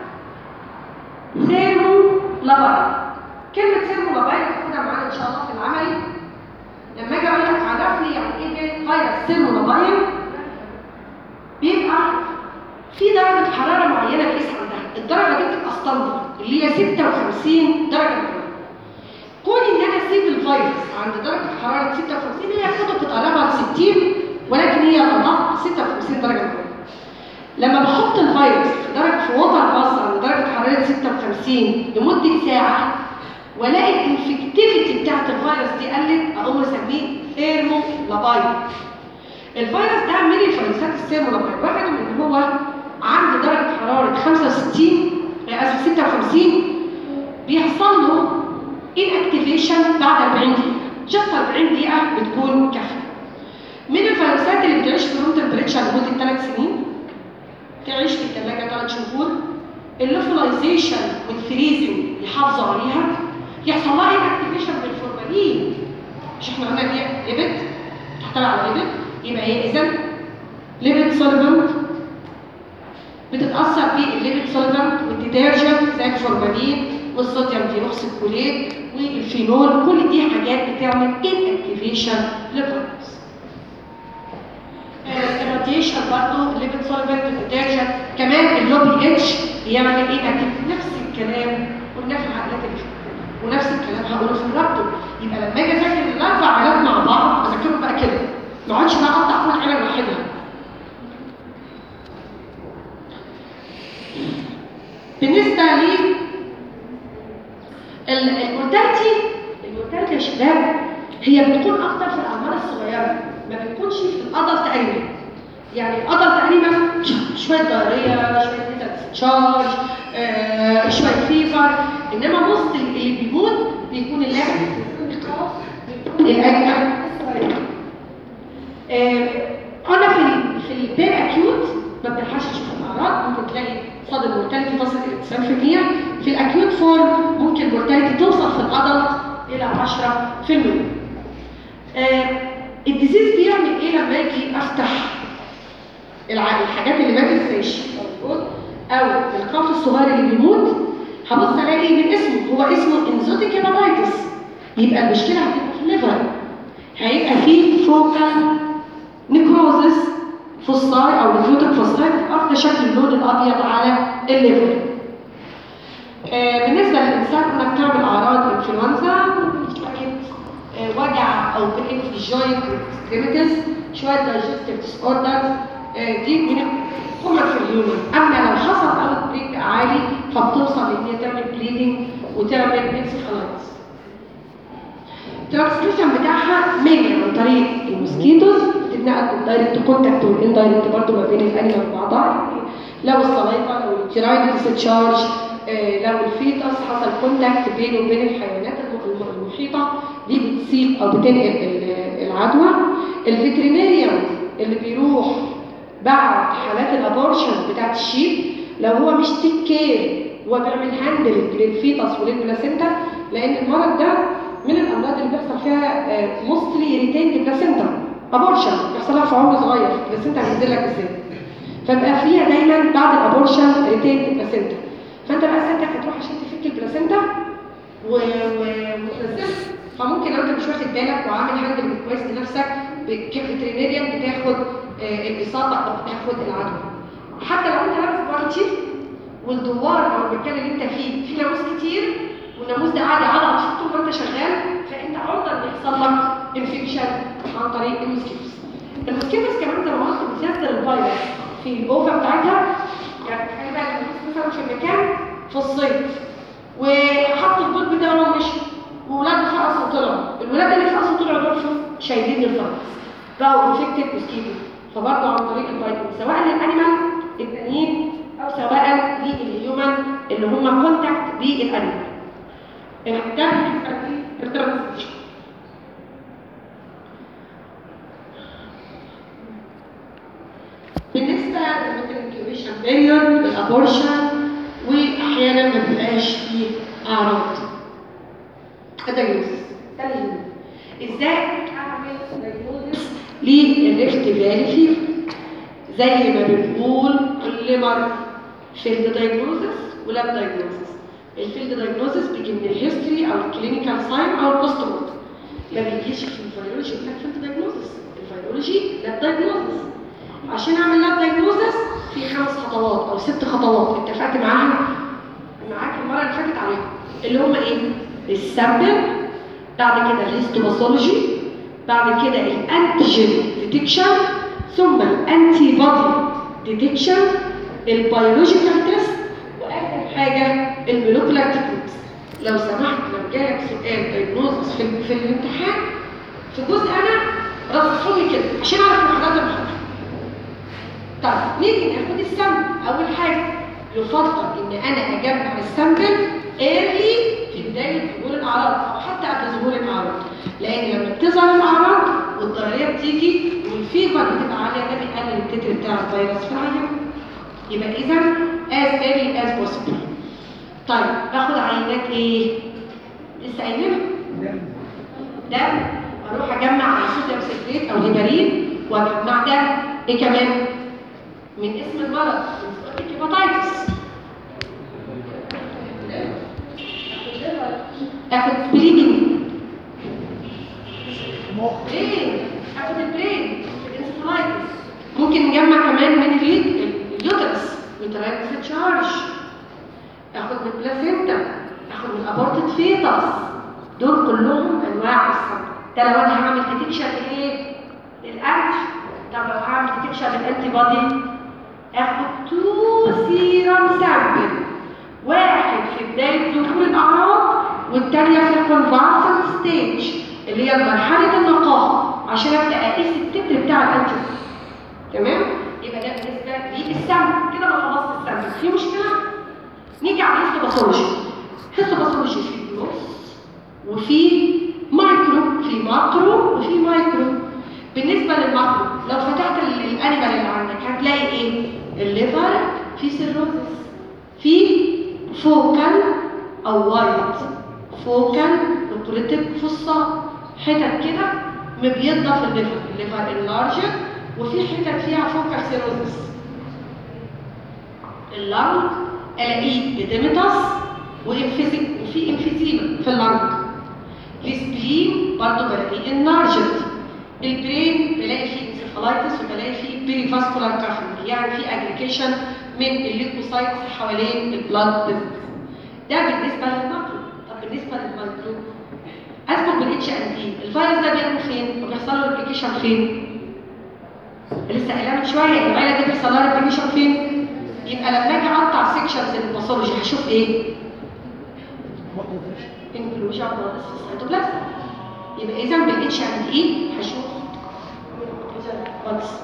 سيرمو لابايل كلمة سيرمو لابايل هتاخدها معانا إن شاء الله في العملي لما أجي أقول لك عرف لي يعني إيه فيروس سيرمو لابايل بيبقى في درجة حرارة معينة بيقيس عندها الدرجة دي بتبقى ستاندرد اللي هي 56 درجه مئويه كون ان انا اسيب الفيروس عند درجه حراره 56 هي كتب بتقربها ل 60 ولكن هي الادق 56 درجه مئويه لما بحط الفيروس في درجه في وضع خاص عند درجه حراره 56 لمده ساعه والاقي الانفكتيفيتي بتاعت الفيروس دي قلت اقوم اسميه ثيرمو لابايل الفيروس ده من الفيروسات الثيرمو لابايل واحد من ان هو عند درجه حراره 65 آه، اسف 56 بيحصل له inactivation بعد 40 دقيقه جست 40 دقيقه بتكون كافيه من الفيروسات اللي بتعيش في روم تمبريتشر لمده 3 سنين تعيش في الثلاجه 3 شهور اللوفلايزيشن والفريزنج يحافظوا عليها يحصل لها انكتيفيشن بالفورمالين مش احنا قلنا ان هي ليبيد تحتوي على ليبيد يبقى هي اذا ليبيد سولفنت بتتاثر بالليبيد سولفنت والديترجنت زي الفورمالين والصوديوم ديوكسيكوليت والفينول كل دي حاجات بتعمل انكتيفيشن للفيروس الراديشن برضه ليبيد سولفنت ديترجنت كمان اللوبي اتش بيعمل ايه أكيد نفس الكلام قلناه في الحلقات اللي فاتت ونفس الكلام هقوله في الرابطه يبقى لما اجي اذاكر الاربع علاج مع بعض اذاكرهم بقى كده ما اقعدش بقى اقطع كل حاجه لوحدها بالنسبه لي ال- المورتاليتي المورتاليتي يا شباب هي بتكون اكتر في الاعمار الصغيره ما بتكونش في الادلت انيمال يعني الادلت انيمال شويه ضرريه شويه نيزل تشارج آه، شويه فيفر انما وسط اللي بيموت بيكون اللاعب الاجمل آه، انا في ال- في البير اكيوت ما بنلحقش نشوف الاعراض ممكن تلاقي صاد المورتاليتي تصل الى 90% في الاكيوت فورم ممكن المورتاليتي توصل في الادلت الى 10% آه، الديزيز بيعمل ايه لما اجي افتح الع- الحاجات اللي ماتت زي الشيفون او القاف الصغير اللي بيموت هبص الاقي من اسمه هو اسمه انزوتيك هيباتايتس يبقى المشكله هتبقى في الليفر هيبقى فيه فوكال نيكروزس فوساي او نيكروتيك فوساي واخده شكل اللون الابيض على الليفر آه، بالنسبه للانسان انك تعمل اعراض انفلونزا شويه آه، وجع او بين في الجوينت اكستريميتيز شويه دايجستيف ديس اوردرز دي من كومن في الهيومن اما لو حصل اوت بريك عالي فبتوصل ان هي تعمل بليدنج وتعمل انسفالايتس الترانسميشن بتاعها مينلي عن طريق الموسكيتوز بتتنقل بالدايركت كونتاكت والاندايركت برضه ما بين الانيمال وبعضها يعني لو الصلايفه لو التيرايد ديسشارج لو الفيتس حصل كونتاكت بينه وبين الحيوانات الم- الم- المحيطه دي بتسيب او بتنقل ال- العدوى الفيترينيريان اللي بيروح بعد حالات الابورشن بتاعت الشيب لو هو مش تيك كير هو بيعمل هاندلنج للفيتس وللبلاسينتا لان المرض ده من الامراض اللي بيحصل فيها موستلي ريتيند بلاسينتا ابورشن بيحصل لها في عمر صغير البلاسينتا هتنزل لك ازاي فبقى فيها دايما بعد الابورشن ريتيند بلاسينتا فانت بقى سنتك هتروح عشان تفك البلاسينتا و- و- وتنزلها فممكن لو انت مش واخد بالك وعامل هاندل كويس لنفسك كفيترينيريان بتاخد آه، الاصابه او بتاخد العدوى حتى لو انت لابس بارتي والدوار او المكان اللي انت فيه فيه ناموس كتير والناموس ده قاعد يعضعض فيك طول ما انت شغال فانت عرضه ان يحصل لك انفكشن عن طريق الموسكيتوس. الموسكيتوس كمان زي ما قلت بتنزل الفيروس في الاوفا بتاعتها يعني تخيل بقى الناموس مثلا في مكان في الصيف وحط البيض بتاعه ومشي وولاده فقسوا وطلعوا الولاد اللي فقسوا وطلعوا دول شوف شايلين الفيروس بقوا انفكتد موسكيتو فبرضه عن طريق الفيروس سواء للانيمال التانيين او سواء للهيومن اللي هم كونتاكت بالانيمال ده بالنسبه للترانسميشن بالنسبه للانكيوبيشن بيريود الابورشن واحيانا ما بيبقاش فيه اعراض الدايجنوستس ده اللي يهمني. ازاي اعمل دايجنوستس للريفت فالي فيفر زي ما بنقول كل مره فيلد دايجنوستس ولاب دايجنوستس الفيلد دايجنوستس بيجي من الهيستوري او الكلينيكال ساين او البوست مورتم ما بيجيش في الفيرولوجي بتاع فيلد دايجنوستس الفيرولوجي لاب دايجنوستس عشان اعمل لاب دايجنوستس في خمس خطوات او ست خطوات اتفقت معاها مع اللي هم ايه السامبل بعد كده الهيستوباثولوجي بعد كده الانتيجين ديتكشن ثم الانتي بودي ديتكشن البيولوجيكال تيست واخر حاجه المولكيولار تكنيكس لو سمحت لو جالك سؤال دايجنوزس في, في الامتحان في جزء انا رصصه لي كده عشان اعرف محاضرات المحاضره طيب نيجي ناخد السامبل اول حاجه يفضل ان انا اجمع السامبل ايرلي في بدايه ظهور الاعراض او حتى قبل ظهور الاعراض لان لما بتظهر الاعراض والضرريه بتيجي والفيفر بتبقى عاليه ده بيقلل التتر بتاع الفيروس في العيان يبقى اذا as early as possible طيب باخد عينات ايه لسه قايلينها ده اروح اجمع صوديوم سيتريت او هيبارين واجمع ده ايه كمان من اسم المرض هيباتايتس اخد بريجن مخ ايه اخد البرين الانسفلايتس ممكن نجمع كمان من اليد- اليوترس يوترايتس تشارج اخد من البلاسينتا اخد من الابورتد فيتاس دول كلهم انواع السم ده لو انا هعمل ديتكشن لايه للانتي طب لو هعمل ديتكشن للانتي بودي اخد تو سيرم سامبل واحد في بدايه ظهور الاعراض والثانيه في الكونفالسنت ستيج اللي هي مرحله النقاهه عشان ابدا اقيس التتر بتاع الانتي تمام يبقى ده بالنسبه للسم كده انا خلصت السم في مشكله نيجي على الهيستوباثولوجي الهيستوباثولوجي في جلوس وفي مايكرو في ماكرو وفي مايكرو بالنسبه للماكرو لو فتحت ال- الانيمال اللي عندك هتلاقي ايه الليفر في سيروزس في فوكال او وايت فوكال نقرتك فصة حتت كده مبيضة في الليفر الليفر اللارجر وفي حتت فيها فوكال سيروزس اللنج الاقيه اديمتاس وانفيزي وفي انفيزيما في اللنج السبلين برضه بلاقيه انارجد البرين بلاقي فيه انسفالايتس وبلاقي فيه بيري فاسكولار كافنج يعني في اجريجيشن من الليكوسايتس حوالين البلاد فيسلز ده بالنسبه للماكرو طب بالنسبه للمايكرو اذكر بالاتش ان دي الفيروس ده بيعمل فين وبيحصل له ريبليكيشن فين لسه قايلها من شويه العيله دي بيحصل لها ريبليكيشن فين يبقى لما اجي اقطع سيكشنز الباثولوجي هشوف ايه انكلوجن بلادس في السيتوبلازم يبقى اذا بالاتش ان اي هشوف بلادس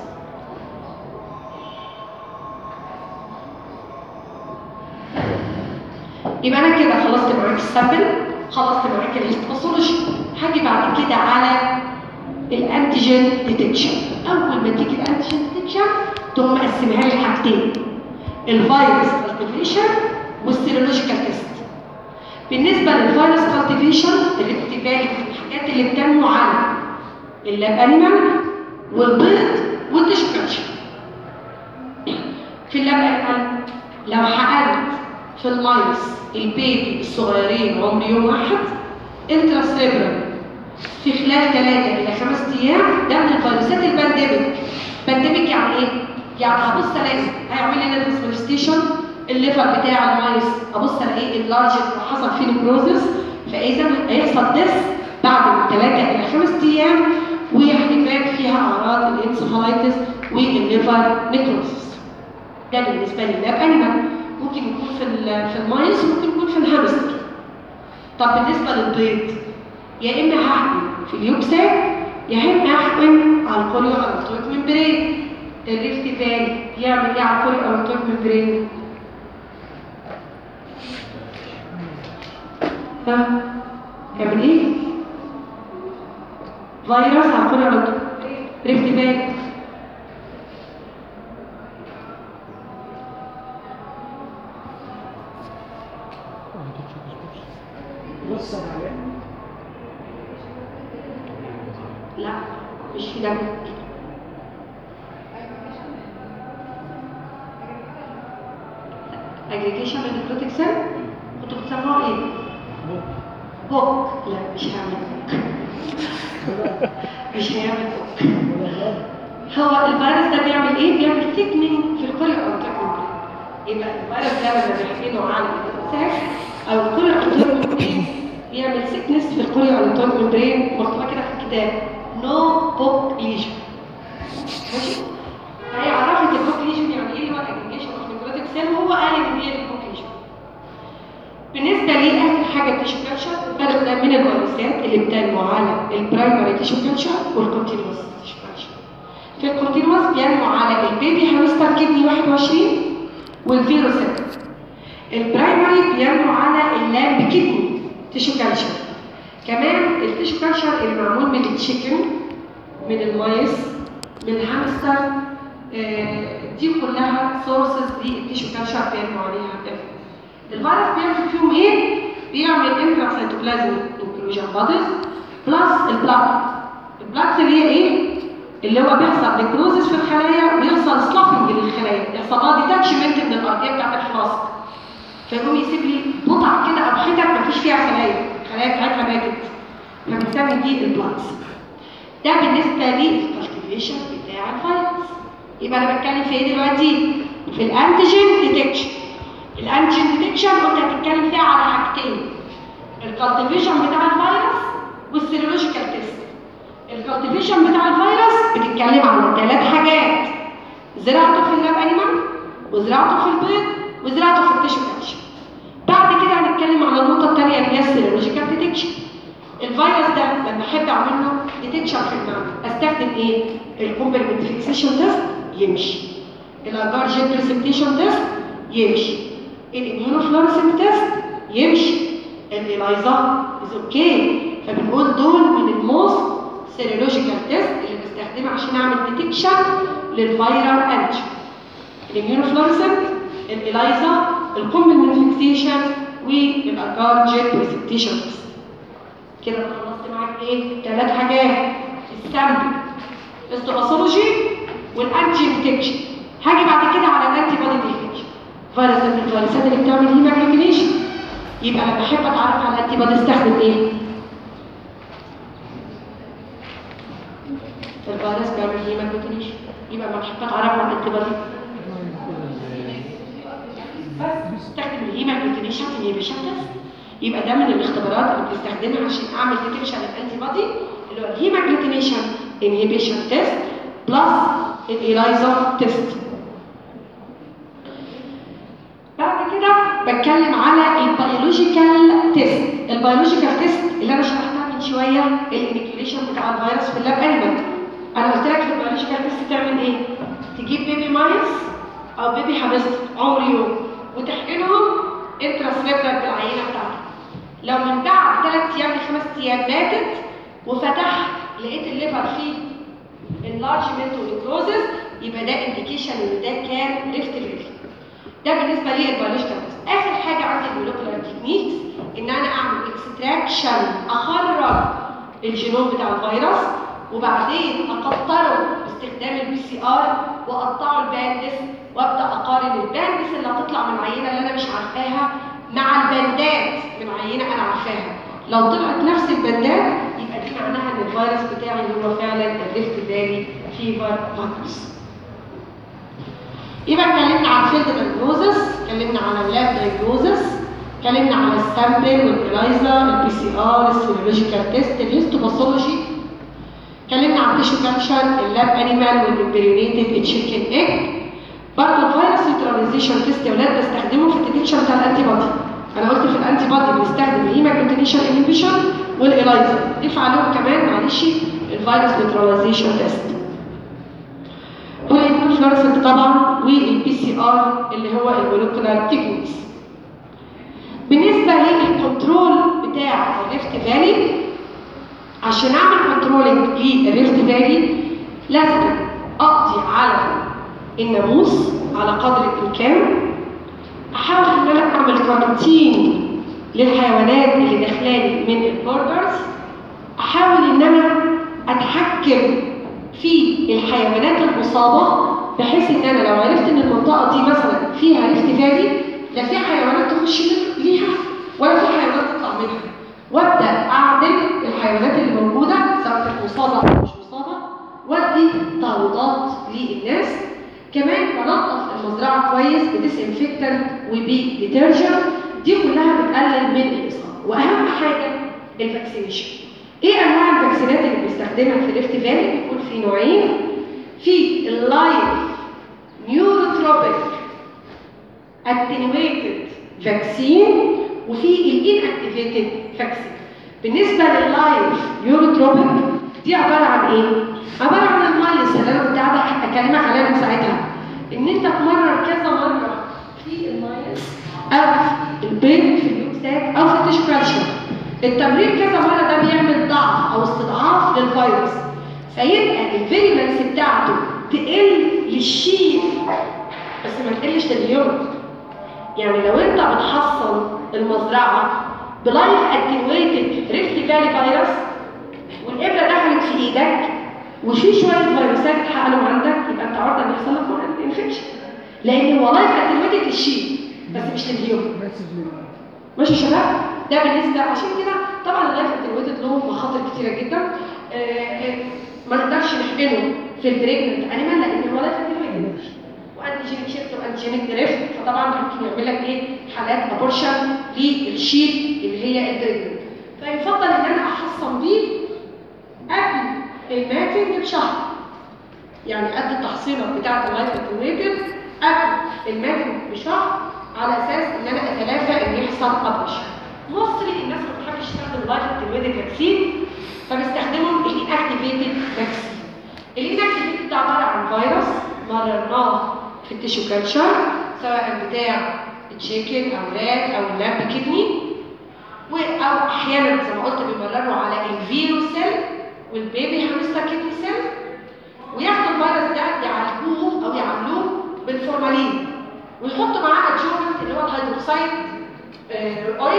يبقى انا كده خلصت معاك السامبل خلصت معاك الهيستوباثولوجي هاجي بعد كده على الانتيجين ديتكشن اول ما تيجي الانتيجين ديتكشن تقوم مقسمها لي حاجتين الفيروس كالتيفيشن والسيرولوجيكال تيست بالنسبه للفيروس كالتيفيشن اللي بتبالي في الحاجات اللي بتنمو على اللاب انيمال والبيض والديشكريبشن في اللاب انيمال لو حقنت في المايس البيبي الصغيرين عمر يوم واحد انتراسيبرال في خلال ثلاثة إلى خمس أيام ده من الفيروسات البانديميك بانديميك يعني إيه؟ يعني هبص ألاقي هيعمل لي نيرفس مانيفستيشن الليفر بتاع المايس ابص الاقيه اللارج وحصل فيه نكروزس فاذا هيحصل ديس بعد من ثلاثة الى خمس ايام وهتبان فيها اعراض الانسفالايتس والليفر نكروزس ده بالنسبه لللاب انيمال ممكن يكون في ال- في المايس وممكن يكون في الهامستر طب بالنسبه للبيض يا اما هحقن في اليوكسات يا اما هحقن على الكوريو ارتويك ممبرين الريفت فالي يعمل ايه على الكوريو ارتويك ممبرين ها يعمل ايه فيروس على الكوريو ارتويك ريفت فالي بص عليه لا مش في دم اجريجيشن النيكروتيك سيل كنتوا بتسموها ايه؟ هوك لا مش هعمل هوك مش هيعمل هوك هو الفيروس ده بيعمل ايه؟ بيعمل ثيكنينج في الكوريو اوتوك يبقى الفيروس ده لما بيحكيله على الانسان او الكوريو اوتوك التوت ممبرين مكتوبه كده في الكتاب نو بوك ليجن ماشي فهي عرفت البوك ليجن يعني ايه اللي هو الاجريجيشن اوف نيكروتيك سيل وهو قال ان هي البوك ليجن بالنسبه لي اخر حاجه التيشو كلتشر الفيروس ده من الفيروسات اللي بتنمو على البرايمري تيشو كلتشر والكونتينوس تيشو كلتشر في الكونتينوس بينمو على البيبي هامستر كدني 21 والفيروسات البرايمري بينمو على اللامب كدني تيشو كلتشر كمان التيشو كلتشر اللي معمول من التشيكن من المايس من هامستر آه، دي كلها سورسز للتيشو كلتشر بينمو عليها الفيروس الفيروس بيعمل فيهم ايه؟ بيعمل انتراسيتوبلازم انكلوجن بوديز بلس البلاك البلاكس اللي هي ايه؟ اللي هو بيحصل نكروزس في الخلايا ويحصل سلافنج للخلايا يحصل لها ديتاتشمنت من الارضيه بتاعت الفلاسك فيقوم يسيب لي بقع كده او حتت مفيش فيها خلايا الخلايا بتاعتها ماتت فبنسمي دي البلاكس ده بالنسبه للكالتيفيشن بتاع الفيروس يبقى انا بتكلم في ايه دلوقتي؟ في الانتيجين ديتكشن الانتيجين ديتكشن قلت هتتكلم فيها على حاجتين الكالتيفيشن بتاع الفيروس والسيرولوجيكال تيست الكالتيفيشن بتاع الفيروس بتتكلم على ثلاث حاجات زراعته في اللاب انيمال وزراعته في البيض وزراعته في التيشو كلتشر بعد كده هنتكلم على النقطه الثانيه اللي هي السيرولوجيكال ديتكشن الفيروس ده لما احب اعمل له ديتكشن في المعمل استخدم ايه الكومبلمنت فيكسيشن تيست يمشي الاجار جيت بريسبتيشن تيست يمشي الاميونوفلورسنت تيست يمشي الاليزا از اوكي فبنقول دول من الموست سيرولوجيكال تيست اللي بستخدمها عشان اعمل ديتكشن للفيرال انتيجين الاميونوفلورسنت الاليزا الكومبلمنت فيكسيشن والاجار جيت بريسبتيشن تيست كده أنا خلصت معاك ايه ثلاث حاجات السامبل الهيستوباثولوجي والانتيجين ديتكشن هاجي بعد كده على الانتي بودي ديتكشن فيروس من الفيروسات اللي بتعمل هيماجلوبينيشن يبقى لما احب اتعرف على الانتي بودي استخدم ايه الفيروس بيعمل هيماجلوبينيشن يبقى لما احب اتعرف على الانتي بودي بس استخدم الهيماجلوبينيشن انهيبيشن تيست يبقى ده من الاختبارات اللي بنستخدمها عشان اعمل ديتكشن الانتي بودي اللي هو الهيماجلوبينيشن انهيبيشن تيست بلس الإلايزا تيست بعد كده بتكلم على البيولوجيكال تيست البيولوجيكال تيست اللي انا شرحتها من شويه الانيكيوليشن بتاع الفيروس في اللاب انيمال انا قلت لك في البيولوجيكال تيست تعمل ايه تجيب بيبي مايس او بيبي حبست عمر يوم وتحقنهم انتراسليبرال بالعينه بتاعتك لو من بعد ثلاث ايام لخمس ايام ماتت وفتحت لقيت الليفر فيه enlargement ونكروزز يبقى ده انديكيشن ان ده كان ريفت فيلي ده بالنسبه لي البيولوجيكال تيست اخر حاجه عندي المولكيولار تكنيكس ان انا اعمل اكستراكشن اخرج الجينوم بتاع الفيروس وبعدين اقطره باستخدام البي سي ار واقطعه الباندس وابدا اقارن الباندس اللي هتطلع من العينه اللي انا مش عارفاها مع البندات من عينه انا عارفاها لو طلعت نفس البندات يبقى دي معناها ان الفيروس بتاعي هو فعلا الريفت فالي فيفر فيروس يبقى اتكلمنا على الفيلد دايجنوزس اتكلمنا على اللاب دايجنوزس اتكلمنا على السامبل والإلايزا البي سي ار السيرولوجيكال تيست الهيستوباثولوجي اتكلمنا على التيشو كالتشر اللاب انيمال والامبريونيتد تشيكن ايج برضه الفيروس نيوتراليزيشن تيست يا ولاد بستخدمه في الديتكشن بتاع الانتي بودي انا قلت في الانتي بودي بنستخدم الهيماجلوتينيشن انهبيشن والإلايزا ضيف عليهم كمان معلش الفيروس نيوتراليزيشن تيست والفلورسنت طبعا والبي سي ار اللي هو المولكيولار تكنيكس بالنسبه للكنترول بتاع الريفت فالي عشان اعمل كنترولنج للريفت فالي لازم اقضي على الناموس على قدر الامكان احاول ان انا اعمل كارانتين للحيوانات اللي داخلالي من البوردرز احاول ان انا اتحكم في الحيوانات المصابه بحيث ان انا لو عرفت ان المنطقه دي مثلا فيها ريفت فالي لا في حيوانات تخش ليها ولا في حيوانات تطلع منها وابدا اعدل الحيوانات اللي موجوده سواء كانت مصابه او مش مصابه وادي تعويضات للناس كمان بنظف المزرعه كويس بديسانفكتنت وبديترجنت دي كلها بتقلل من الاصابه واهم حاجه الفاكسينيشن ايه انواع الفاكسينات اللي بنستخدمها في ريفت فالي بيكون في نوعين في اللايف نيوروتروبيك اتنويتد فاكسين وفي الان اكتيفيتد فاكسين بالنسبه لللايف نيوروتروبيك دي عباره عن ايه عباره عن المايلز اللي انا كنت قاعده اكلمك عليها من ساعتها ان انت تمرر كذا مره في المايلز او في البيض في اليوكسات او في التيشو كالشر التمرير كذا مره ده بيعمل ضعف او استضعاف للفيروس فيبقى الفيريمنس بتاعته تقل للشيء بس ما تقلش لليوم يعني لو انت بتحصن المزرعه بلايف اتنويتد ريفت فالي فيروس والابره دخلت في ايدك وفي شويه فيروسات اتحقنوا عندك يبقى انت عرضه ان يحصل لك انفكشن لان هو لايف اتنويتد للشيء بس مش لليوم بس في ماشي يا شباب ده بالنسبه عشان كده طبعا اللايف اتنويتد له مخاطر كتيره جدا آه، آه، ما نقدرش نحقنه في البريجننت انيمال لان هو لايف اتنويتد وانتيجينيك شيفت وانتيجينيك دريفت فطبعا ممكن يعمل لك ايه حالات ابورشن للشيت اللي هي البريجننت فيفضل ان انا احصن بيه قبل الماتنج بشهر يعني قد التحصينه بتاعه اللايف اتنويتد قبل الماتنج بشهر على اساس ان انا اتلافى ان يحصل ابورشن مصري الناس ما بتحبش تستخدم اللايف اتنويتد فاكسين فبيستخدموا الانكتيفيتد فاكسين الانكتيفيتد ده عباره عن فيروس مررناه في التيشو كالتشر سواء بتاع التشيكن او رات او اللامب كدني و- او احيانا زي ما قلت بيمرروا على الفيروس سيل والبيبي هامستر كدني سيل وياخدوا الفيروس ده يعالجوه او يعاملوه بالفورمالين ويحطوا معاه ادجوفنت اللي هو الهيدروكسيد آه، اويل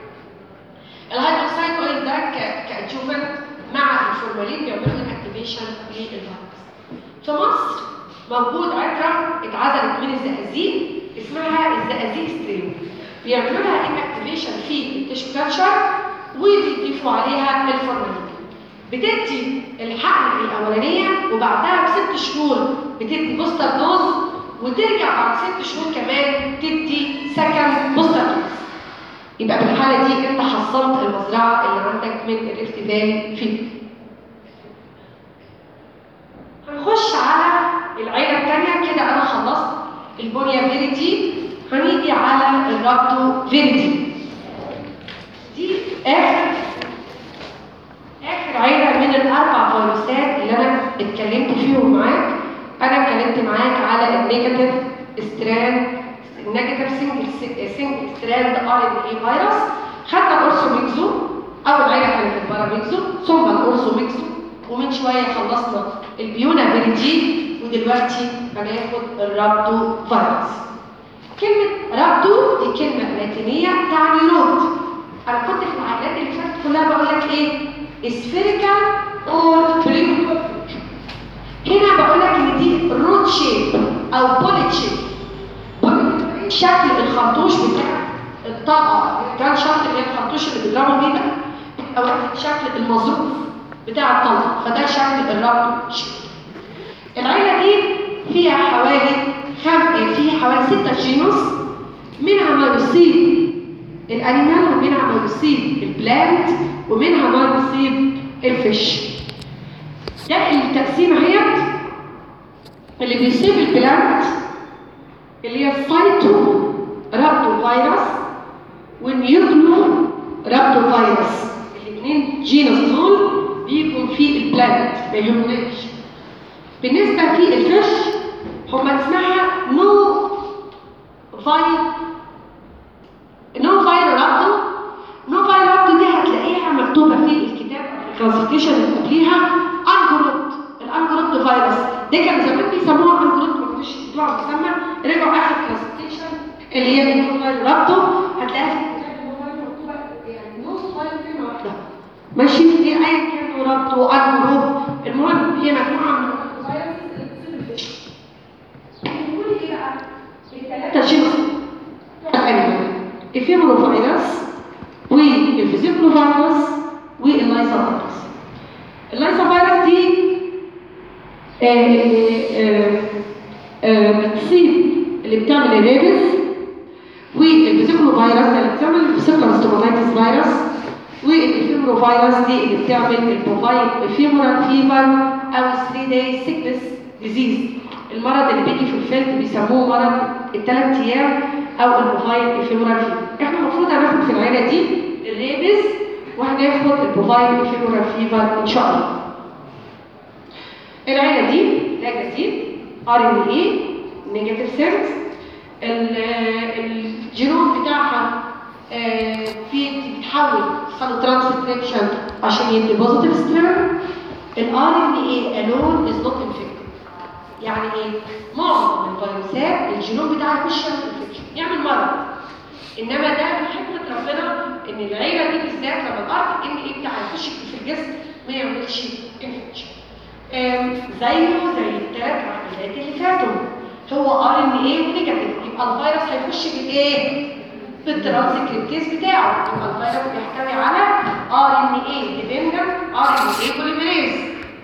الهيدروكسيد اويل ده ك- كادجوفنت مع الفورمالين بيعملوا اكتيفيشن للفيروس في مصر موجود عترة اتعزلت من الزقازيق اسمها الزقازيق ستريم بيعملوا لها اكتيفيشن في التيشو كالتشر وبيضيفوا عليها الفورمالين بتدي الحقن الاولانيه وبعدها بست شهور بتدي بوستر دوز وترجع بعد ست شهور كمان تدي سكند بوستر دوز يبقى في الحاله دي انت حصلت المزرعه اللي عندك من الريفت فالي فيه هنخش على العيله الثانيه كده انا خلصت البونيا فيريتي هنيجي على الرابتو فيريتي دي اخر اخر عيله من الاربع فيروسات اللي انا اتكلمت فيهم معاك انا اتكلمت معاك على النيجاتيف ستراند النيجاتيف سنجل سنجل ستراند ار ان اي فيروس خدنا الاورثوميكزو اول عيله كانت الباراميكزو ثم الاورثوميكزو ومن شويه خلصنا البيونا فيريتي ودلوقتي هناخد الرابدو فيروس كلمة رابدو دي كلمة لاتينية تعني رود أنا كنت في العائلات اللي فاتت كلها بقول لك إيه؟ spherical or polygonal هنا بقول لك إن دي رود شيب أو بوليت شيب شكل الخرطوش بتاع الطاقة كان شكل اللي هي الخرطوش اللي بيضربوا بيه ده بيبقى واخد شكل المظروف بتاع الطلقة فده شكل الرابدو شيب العيلة دي فيها حوالي خم... فيها حوالي ستة جينوس منها ما يصيب الأنيمال ومنها ما يصيب البلانت ومنها ما يصيب الفيش ده التقسيمة هي اللي بيصيب البلانت اللي هي السايتو رابتو فيروس والنيوكلو رابتو فيروس الاثنين جينوس دول بيكون في البلانت ما يهمناش بالنسبة في الفيش هما اسمها نو فاي نو فاير رابدو نو فاير رابدو دي هتلاقيها مكتوبة في الكتاب الكلاسيفيكيشن اللي قبليها انجروت الانجروت فيروس دي كان زمان بيسموها انجروت ما كانوش يدوها مسمى رجعوا اخر كلاسيفيكيشن اللي هي النو فاير رابدو هتلاقيها في الكتاب النو فاير مكتوبة يعني نو فاير كلمة واحدة ماشي دي ايا كان رابطو انجروت المهم هي مجموعة من الثلاثة جينوس الأنيمال الفيمورو فيروس والفيزيكلو فيروس واللايزا فيروس اللايزا فيروس دي آه، آه، آه، بتصيب اللي بتعمل الريبس والفيزيكلو فيروس ده اللي بتعمل الفيزيكلو ستوماتيتس فيروس والفيمورو نيوروفيروس دي اللي بتعمل البوفايل فيمورال فيفر او 3 داي سيكنس ديزيز المرض اللي بيجي في الفيلد بيسموه مرض الثلاث ايام او البوفايل فيمورال فيفر احنا المفروض هناخد في العيله دي الريبز وهناخد البوفايل فيمورال فيفر ان شاء الله العيله دي لا جديد ار ان اي نيجاتيف سيلز الجينوم بتاعها آه، في بتحول يحصل ترانسكريبشن عشان يدي بوزيتيف ستيرن الار ان اي الون از نوت انفكتد يعني ايه معظم الفيروسات الجينوم بتاعها يخش يعمل انفكشن يعمل مرض انما ده من حكمه ربنا ان العيله دي بالذات لما الار ان اي بتاعها يخش في الجسم ما يعملش انفكشن زيه زي الثلاث عمليات اللي فاتوا هو ار ان اي ونيجاتيف يبقى الفيروس هيخش بالايه؟ بالترانسكريبتيز بتاعه يبقى الفيروس بيحتوي على ار ان اي ديبندنت ار ان اي بوليميريز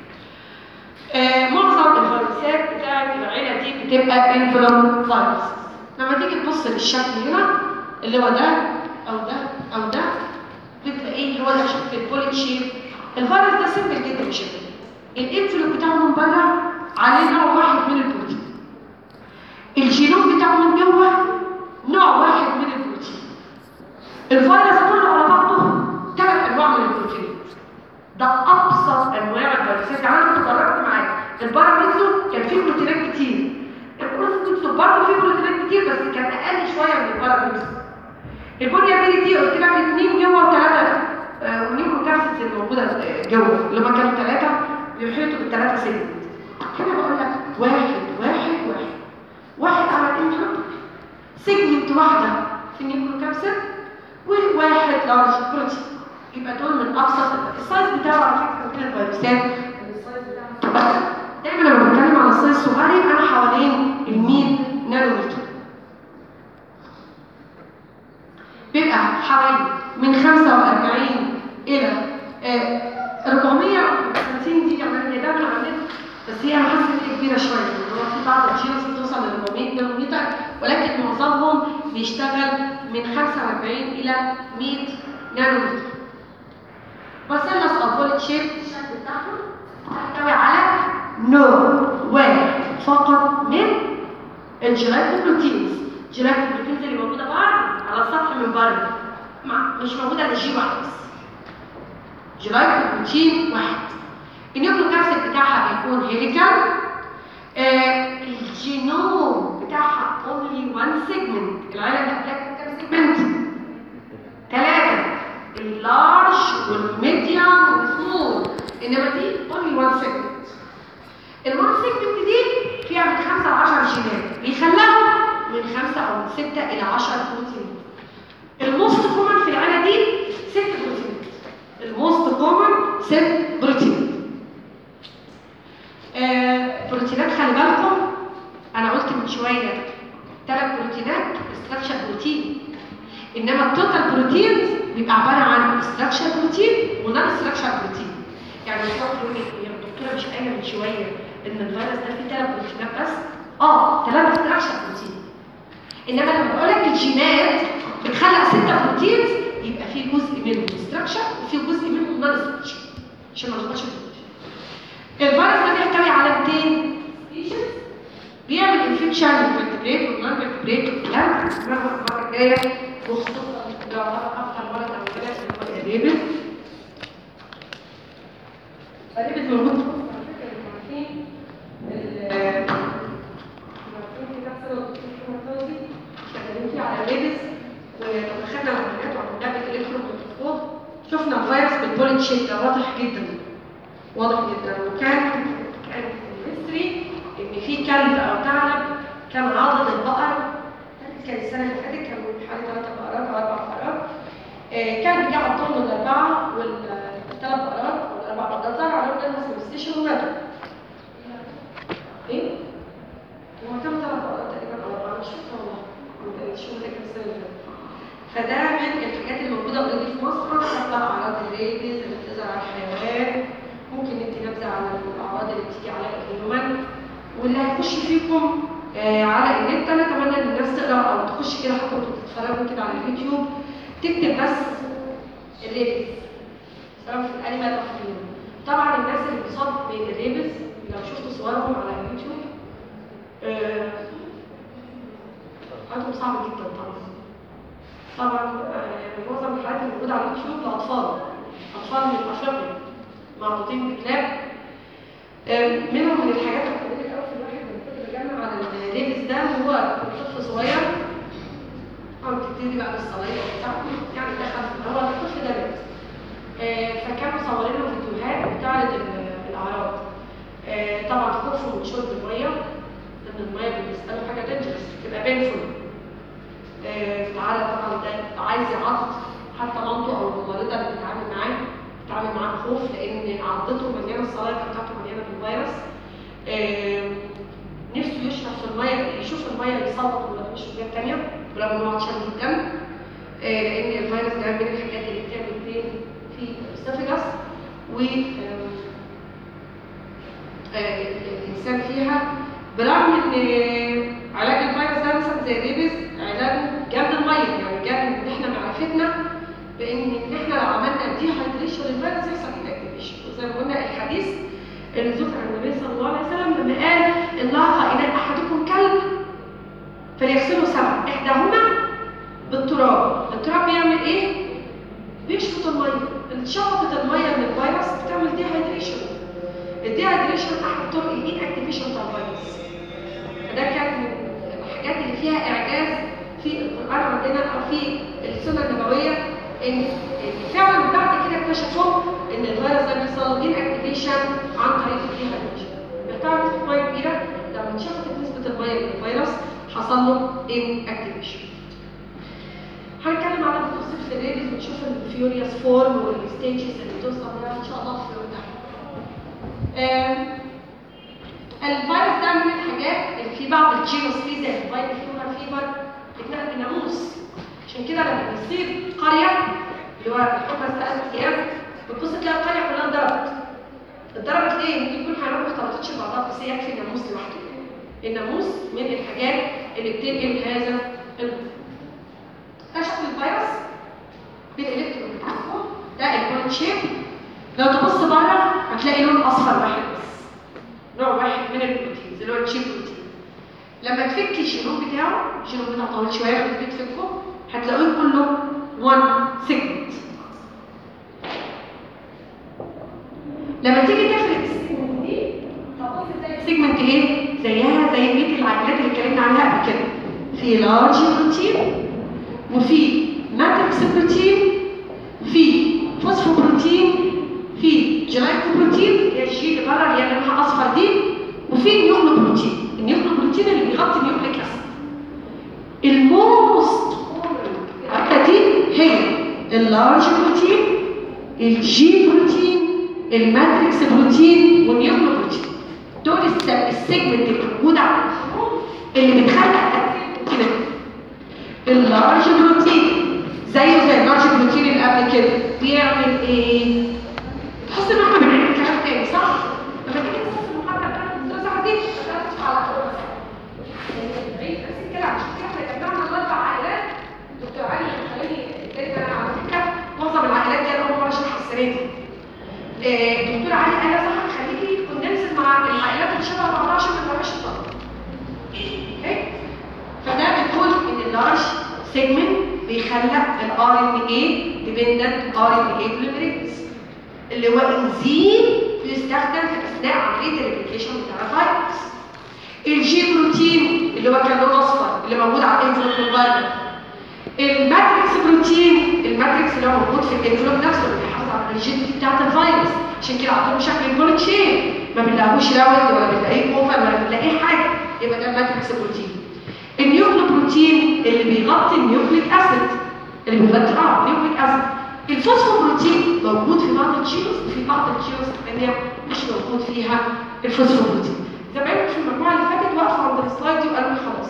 معظم الفيروسات بتاعت العيله دي بتبقى انفلون فيروس لما تيجي تبص للشكل هنا اللي هو ده او ده او ده بتلاقيه هو ده شكل البوليت شيب الفيروس ده سيمبل جدا شكله الانفلو بتاعه من بره عليه نوع واحد من البروتين الجينوم بتاعه من جوه نوع واحد من البروتين الفيروس كله على بعضه ثلاث انواع من البروتين ده ابسط انواع الفيروسات يعني انا كنت جربت معاك الباراميتزو كان فيه بروتينات كتير البروتينات برضه فيه بروتينات كتير بس كان اقل شويه من الباراميتزو البنيا بي دي قلت لك اثنين جوه وثلاثه ونيوكلو كابسيدز اللي موجوده جوه اللي هم كانوا ثلاثه بيحيطوا بالثلاثه سيجمنت هنا بقول لك واحد واحد واحد واحد عمل انفلو سيجمنت واحده في النيوكلو كابسيد وواحد لارج بروتين يبقى دول من ابسط السايز بتاعه على فكره كل الفيروسات السايز بتاعه دايما لما بتكلم على السايز الصغير يبقى انا حوالين ال 100 نانومتر بيبقى حوالي من 45 الى آه 450 دي كمان هي ده من عندنا بس هي انا حاسه ان هي كبيره شويه يعني هو في بعض الجينز بتوصل ل 400 نانومتر ولكن معظمهم بيشتغل من 45 الى 100 نانومتر باسيلس اوفوليت شيب الشكل بتاعهم تحتوي على نوع واحد فقط من الجلايكوبروتينز الجلايكوبروتينز اللي موجوده بره على السطح من بره مش موجوده الا جي واحد بس جلايكوبروتين واحد النيوكليك اسيد بتاعها بيكون هيليكال آه الجينوم بتاعها only one segment العيله اللي قبلها كام سيجمنت؟ ثلاثه اللارج والميديوم والسمول انما دي only one segment الوان سيجمنت دي فيها من 5 ل 10 جينات بيخلقوا من 5 او من 6 الى 10 بروتين الموست كومن في العيله دي 6 بروتين الموست كومن 6 بروتين آه بروتينات خلي بالكم انا قلت من شويه ثلاث بروتينات استراكشر بروتين انما التوتال بروتين بيبقى عباره عن استراكشر بروتين ونون استراكشر بروتين يعني الدكتور الدكتوره مش قايله من شويه ان الفيروس ده فيه ثلاث بروتينات بس اه ثلاث استراكشر بروتين انما لما بقول لك الجينات بتخلق ستة بروتينز يبقى في جزء منهم استراكشر وفي جزء منهم نون استراكشر عشان ما نلخبطش الفيروس ده بيحتوي على 200 سبيشيز بيعمل انفكشن للفيرتبريت والنون فيرتبريت والكلام المره الجايه وخصوصا ده اكتر مرض او كده في الريبس الريبس موجود في عارفين شغالين فيه على الريبس ولما خدنا العمليات وعملناها بالالكترون ميكروسكوب شفنا الفيروس بالبوليت شيب ده واضح جدا واضح جدا وكان كان في الهيستوري ان في كلب او ثعلب كان عاضد البقر كان السنه اللي فاتت كان حوالي ثلاث بقرات او اربع بقرات آه كان بيعض طول الاربعه والثلاث بقرات والاربع بقرات ظهر عليهم نيرفس ستيشن وماتوا ايه؟ هو كام ثلاث بقرات تقريبا او اربعه مش فاكره والله مش فاكره السنه اللي فاتت فده من الحاجات اللي موجوده اوريدي في مصر حتى اعراض الريبز اللي بتظهر على الحيوان ممكن ندي نبذه على الاعراض اللي بتيجي على الهيومن واللي هيخش فيكم آه على النت انا اتمنى ان الناس تقرا او تخش كده حتى وانتوا بتتفرجوا كده على اليوتيوب تكتب بس الريبز سواء في الانيمال او في الهيومن طبعا الناس اللي بتصاب بالريبس لو شفتوا صورهم على اليوتيوب آه، حالتهم صعبه جدا طبعا طبعا آه، معظم الحالات اللي موجوده على اليوتيوب لاطفال اطفال من افريقيا معروضين بكلاب آه، منهم من الحاجات اللي خلتني قوي في الواحد لما كنت بجمع على الريبس ده هو طفل صغير طبعا بتبتدي بقى بالصلايه وبتاع يعني دخل في هو الطفل ده بنت آه، فكانوا مصورين له فيديوهات بتعرض ال- الاعراض آه، طبعا خوفه من شرب الميه لان الميه بالنسبه له حاجه دينجرس بتبقى بينفول تعالى طبعا ده عايز يعض حتى مامته او الممرضه اللي بتتعامل معاه بتتعامل معاه بخوف لان عضته مليانه الصلايه بتاعته مليانه بالفيروس آه، نفسه يشرب في الميه يشوف الميه يصوت ولا مش في حاجات تانيه برغم ان هو عطشان جدا آه، لان الفيروس ده من الحاجات اللي بتعمل بين في الاسفنجس و آم، آه، الانسان فيها برغم ان علاج الفيروس ده مثلا زي الريبس علاجه جاب الميه يعني جاب ان احنا معرفتنا بان ان احنا لو عملنا دي هايدريشن للفيروس يحصل انكتيفيشن وزي ما قلنا الحديث اللي ذكر عن النبي صلى الله عليه وسلم لما قال ان لقى إناء احدكم كلب فليغسله سبع احداهما بالتراب التراب بيعمل ايه بيشفط الميه شفطت الميه من الفيروس بتعمل دي هايدريشن الدي هايدريشن احد طرق الان اكتيفيشن بتاع الفيروس فده كان من الحاجات اللي فيها اعجاز في القران عندنا او في السنه النبويه ان إن فعلا بعد كده اكتشفوا ان الفيروس ده بيحصل له ان اكتيفيشن عن طريق الدي هايدريشن بيحتوي نسبه ميه كبيره لما انشفطت نسبه الميه من الفيروس حصل له ان اكتيفيشن هنتكلم على التوصيف الريبس ونشوف الفيوريوس فورم والستيجز اللي بتوصل لها ان شاء الله في اليوم ده. آم، الفيروس ده من الحاجات اللي في بعض الجينوس فيه زي الفيروس فيبر فيبر بتنقل بالناموس عشان كده لما بيصيب قريه اللي هو الحكم ثلاث ايام بتبص تلاقي القريه كلها اتضربت. اتضربت ليه؟ ممكن يكون حيوانات ما اختلطتش ببعضها بس هي يكفي الناموس لوحده. الناموس من الحاجات اللي بتنقل هذا المرض. ده شكل الفيروس بالالكترون بتاعته ده البوينت شيب لو تبص بره هتلاقي لون اصفر واحد بس نوع واحد من البروتينز اللي هو الشيب بروتين لما تفك الجينوم بتاعه الجينوم بتاعه طويل شويه لما تيجي تفكه هتلاقوه كله 1 سيجمنت لما تيجي تفرق السيجمنت دي هتبص تلاقي السيجمنت ايه زيها زي بقيه العائلات اللي اتكلمنا عنها قبل كده في لارج بروتين وفي ماتريكس بروتين في فوسفوبروتين في جلايكوبروتين هي الجي اللي بره اللي هي لونها اصفر دي وفي نيوكلوبروتين النيوكلوبروتين اللي بيغطي النيوكليك اسيد الموست حتى دي هي اللارج بروتين الجي بروتين الماتريكس بروتين والنيوكلوبروتين دول الس- السيجمنت اللي موجوده على الخروج اللي بتخلق كده اللارج بروتين زيه زي اللارج بروتين اللي قبل كده بيعمل ايه؟ تحس ان احنا بنعمل كلام تاني صح؟ لما تيجي تبص في المحاضره بتاعت الدراسه دي هتعرف على طول بعيد بس كده عشان كده احنا جمعنا الاربع عائلات دكتور علي خلاني ادينا على فكره معظم العائلات دي انا اول مره اشرحها السنه دي آه، الدكتور علي قال يا صاحبي خليكي كوندنس مع العائلات اللي شبه بعضها عشان ما نبقاش الطلبه اوكي فده بتقول ان اللارج سيجمنت بيخلق الار ان اي ديبندنت ار ان اي بوليمريز اللي هو انزيم بيستخدم في اثناء عمليه الريبليكيشن بتاع الفيروس الجي بروتين اللي هو كان لونه اصفر اللي موجود على الانفلوب الفيروس الماتريكس بروتين الماتريكس اللي هو موجود في الانفلوب نفسه اللي بيحافظ على الريجيديتي بتاعت الفيروس عشان كده عطوله شكل البوليت شين ما بنلاقوش راوند ولا بنلاقيه اوفر ولا بنلاقيه حاجه يبقى ده الماتريكس بروتين النيوكلوبروتين اللي بيغطي النيوكليك اسيد اللي بيغطي اه النيوكليك اسيد الفوسفوبروتين موجود في بعض الجينوس وفي بعض الجينوس الثانيه مش موجود فيها الفوسفوبروتين زمايلكم في المجموعه اللي فاتت واقفه عند السلايد دي وقالوا لي خلاص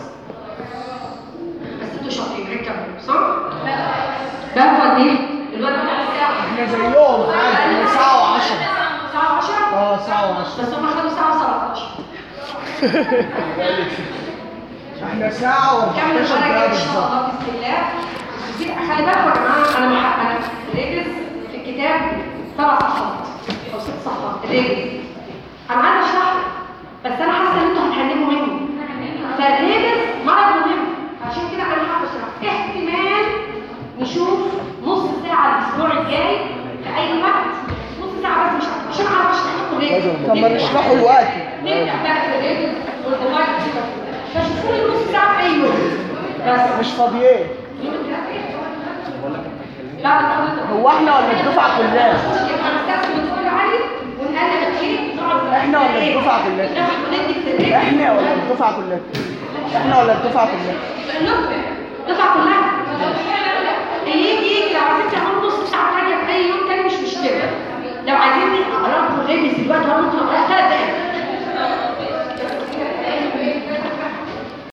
بس انتوا شاطرين هنكمل صح؟ ده هو ايه؟ الوقت بتاع الساعه احنا زيهم عادي احنا ساعة و10 الساعه 10 اه ساعة و10 بس هم خدوا ساعه 17 احنا ساعة كمل و14 المره دقيقة الجايه ان شاء بالظبط الله باذن الله بس خلي بالكم يا جماعه انا مح... انا بدرس في الكتاب سبع صفحات او ست صفحات الريبس انا عايزه اشرح بس انا حاسه ان انتوا هتحلموا مني فالريبس مرض مهم عشان كده انا حابه اشرح احتمال نشوف نص ساعه الاسبوع الجاي في اي وقت نص ساعه بس مش عارفة، عشان اعرف اشرح لكم الريبس طب ما نشرحه دلوقتي نبدا بقى في الريبس والموبايل فشوفوا لي نص ساعه في اي يوم بس مش فاضيين بعد حضرتك هو احنا ولا الدفعه كلها يبقى نستخدم الدكتور علي ونقلب ايه نقعد احنا ولا الدفعه كلها ناخد وندي في الريبس احنا ولا الدفعه كلها احنا ولا الدفعه كلها دفع كلها اللي يجي يجي لو عايزين تعملوا نص ساعه تانيه في اي يوم تاني مش مشكله لو عايزين اقرا لكم الريبس دلوقتي هقول لكم اقرا ثلاث دقايق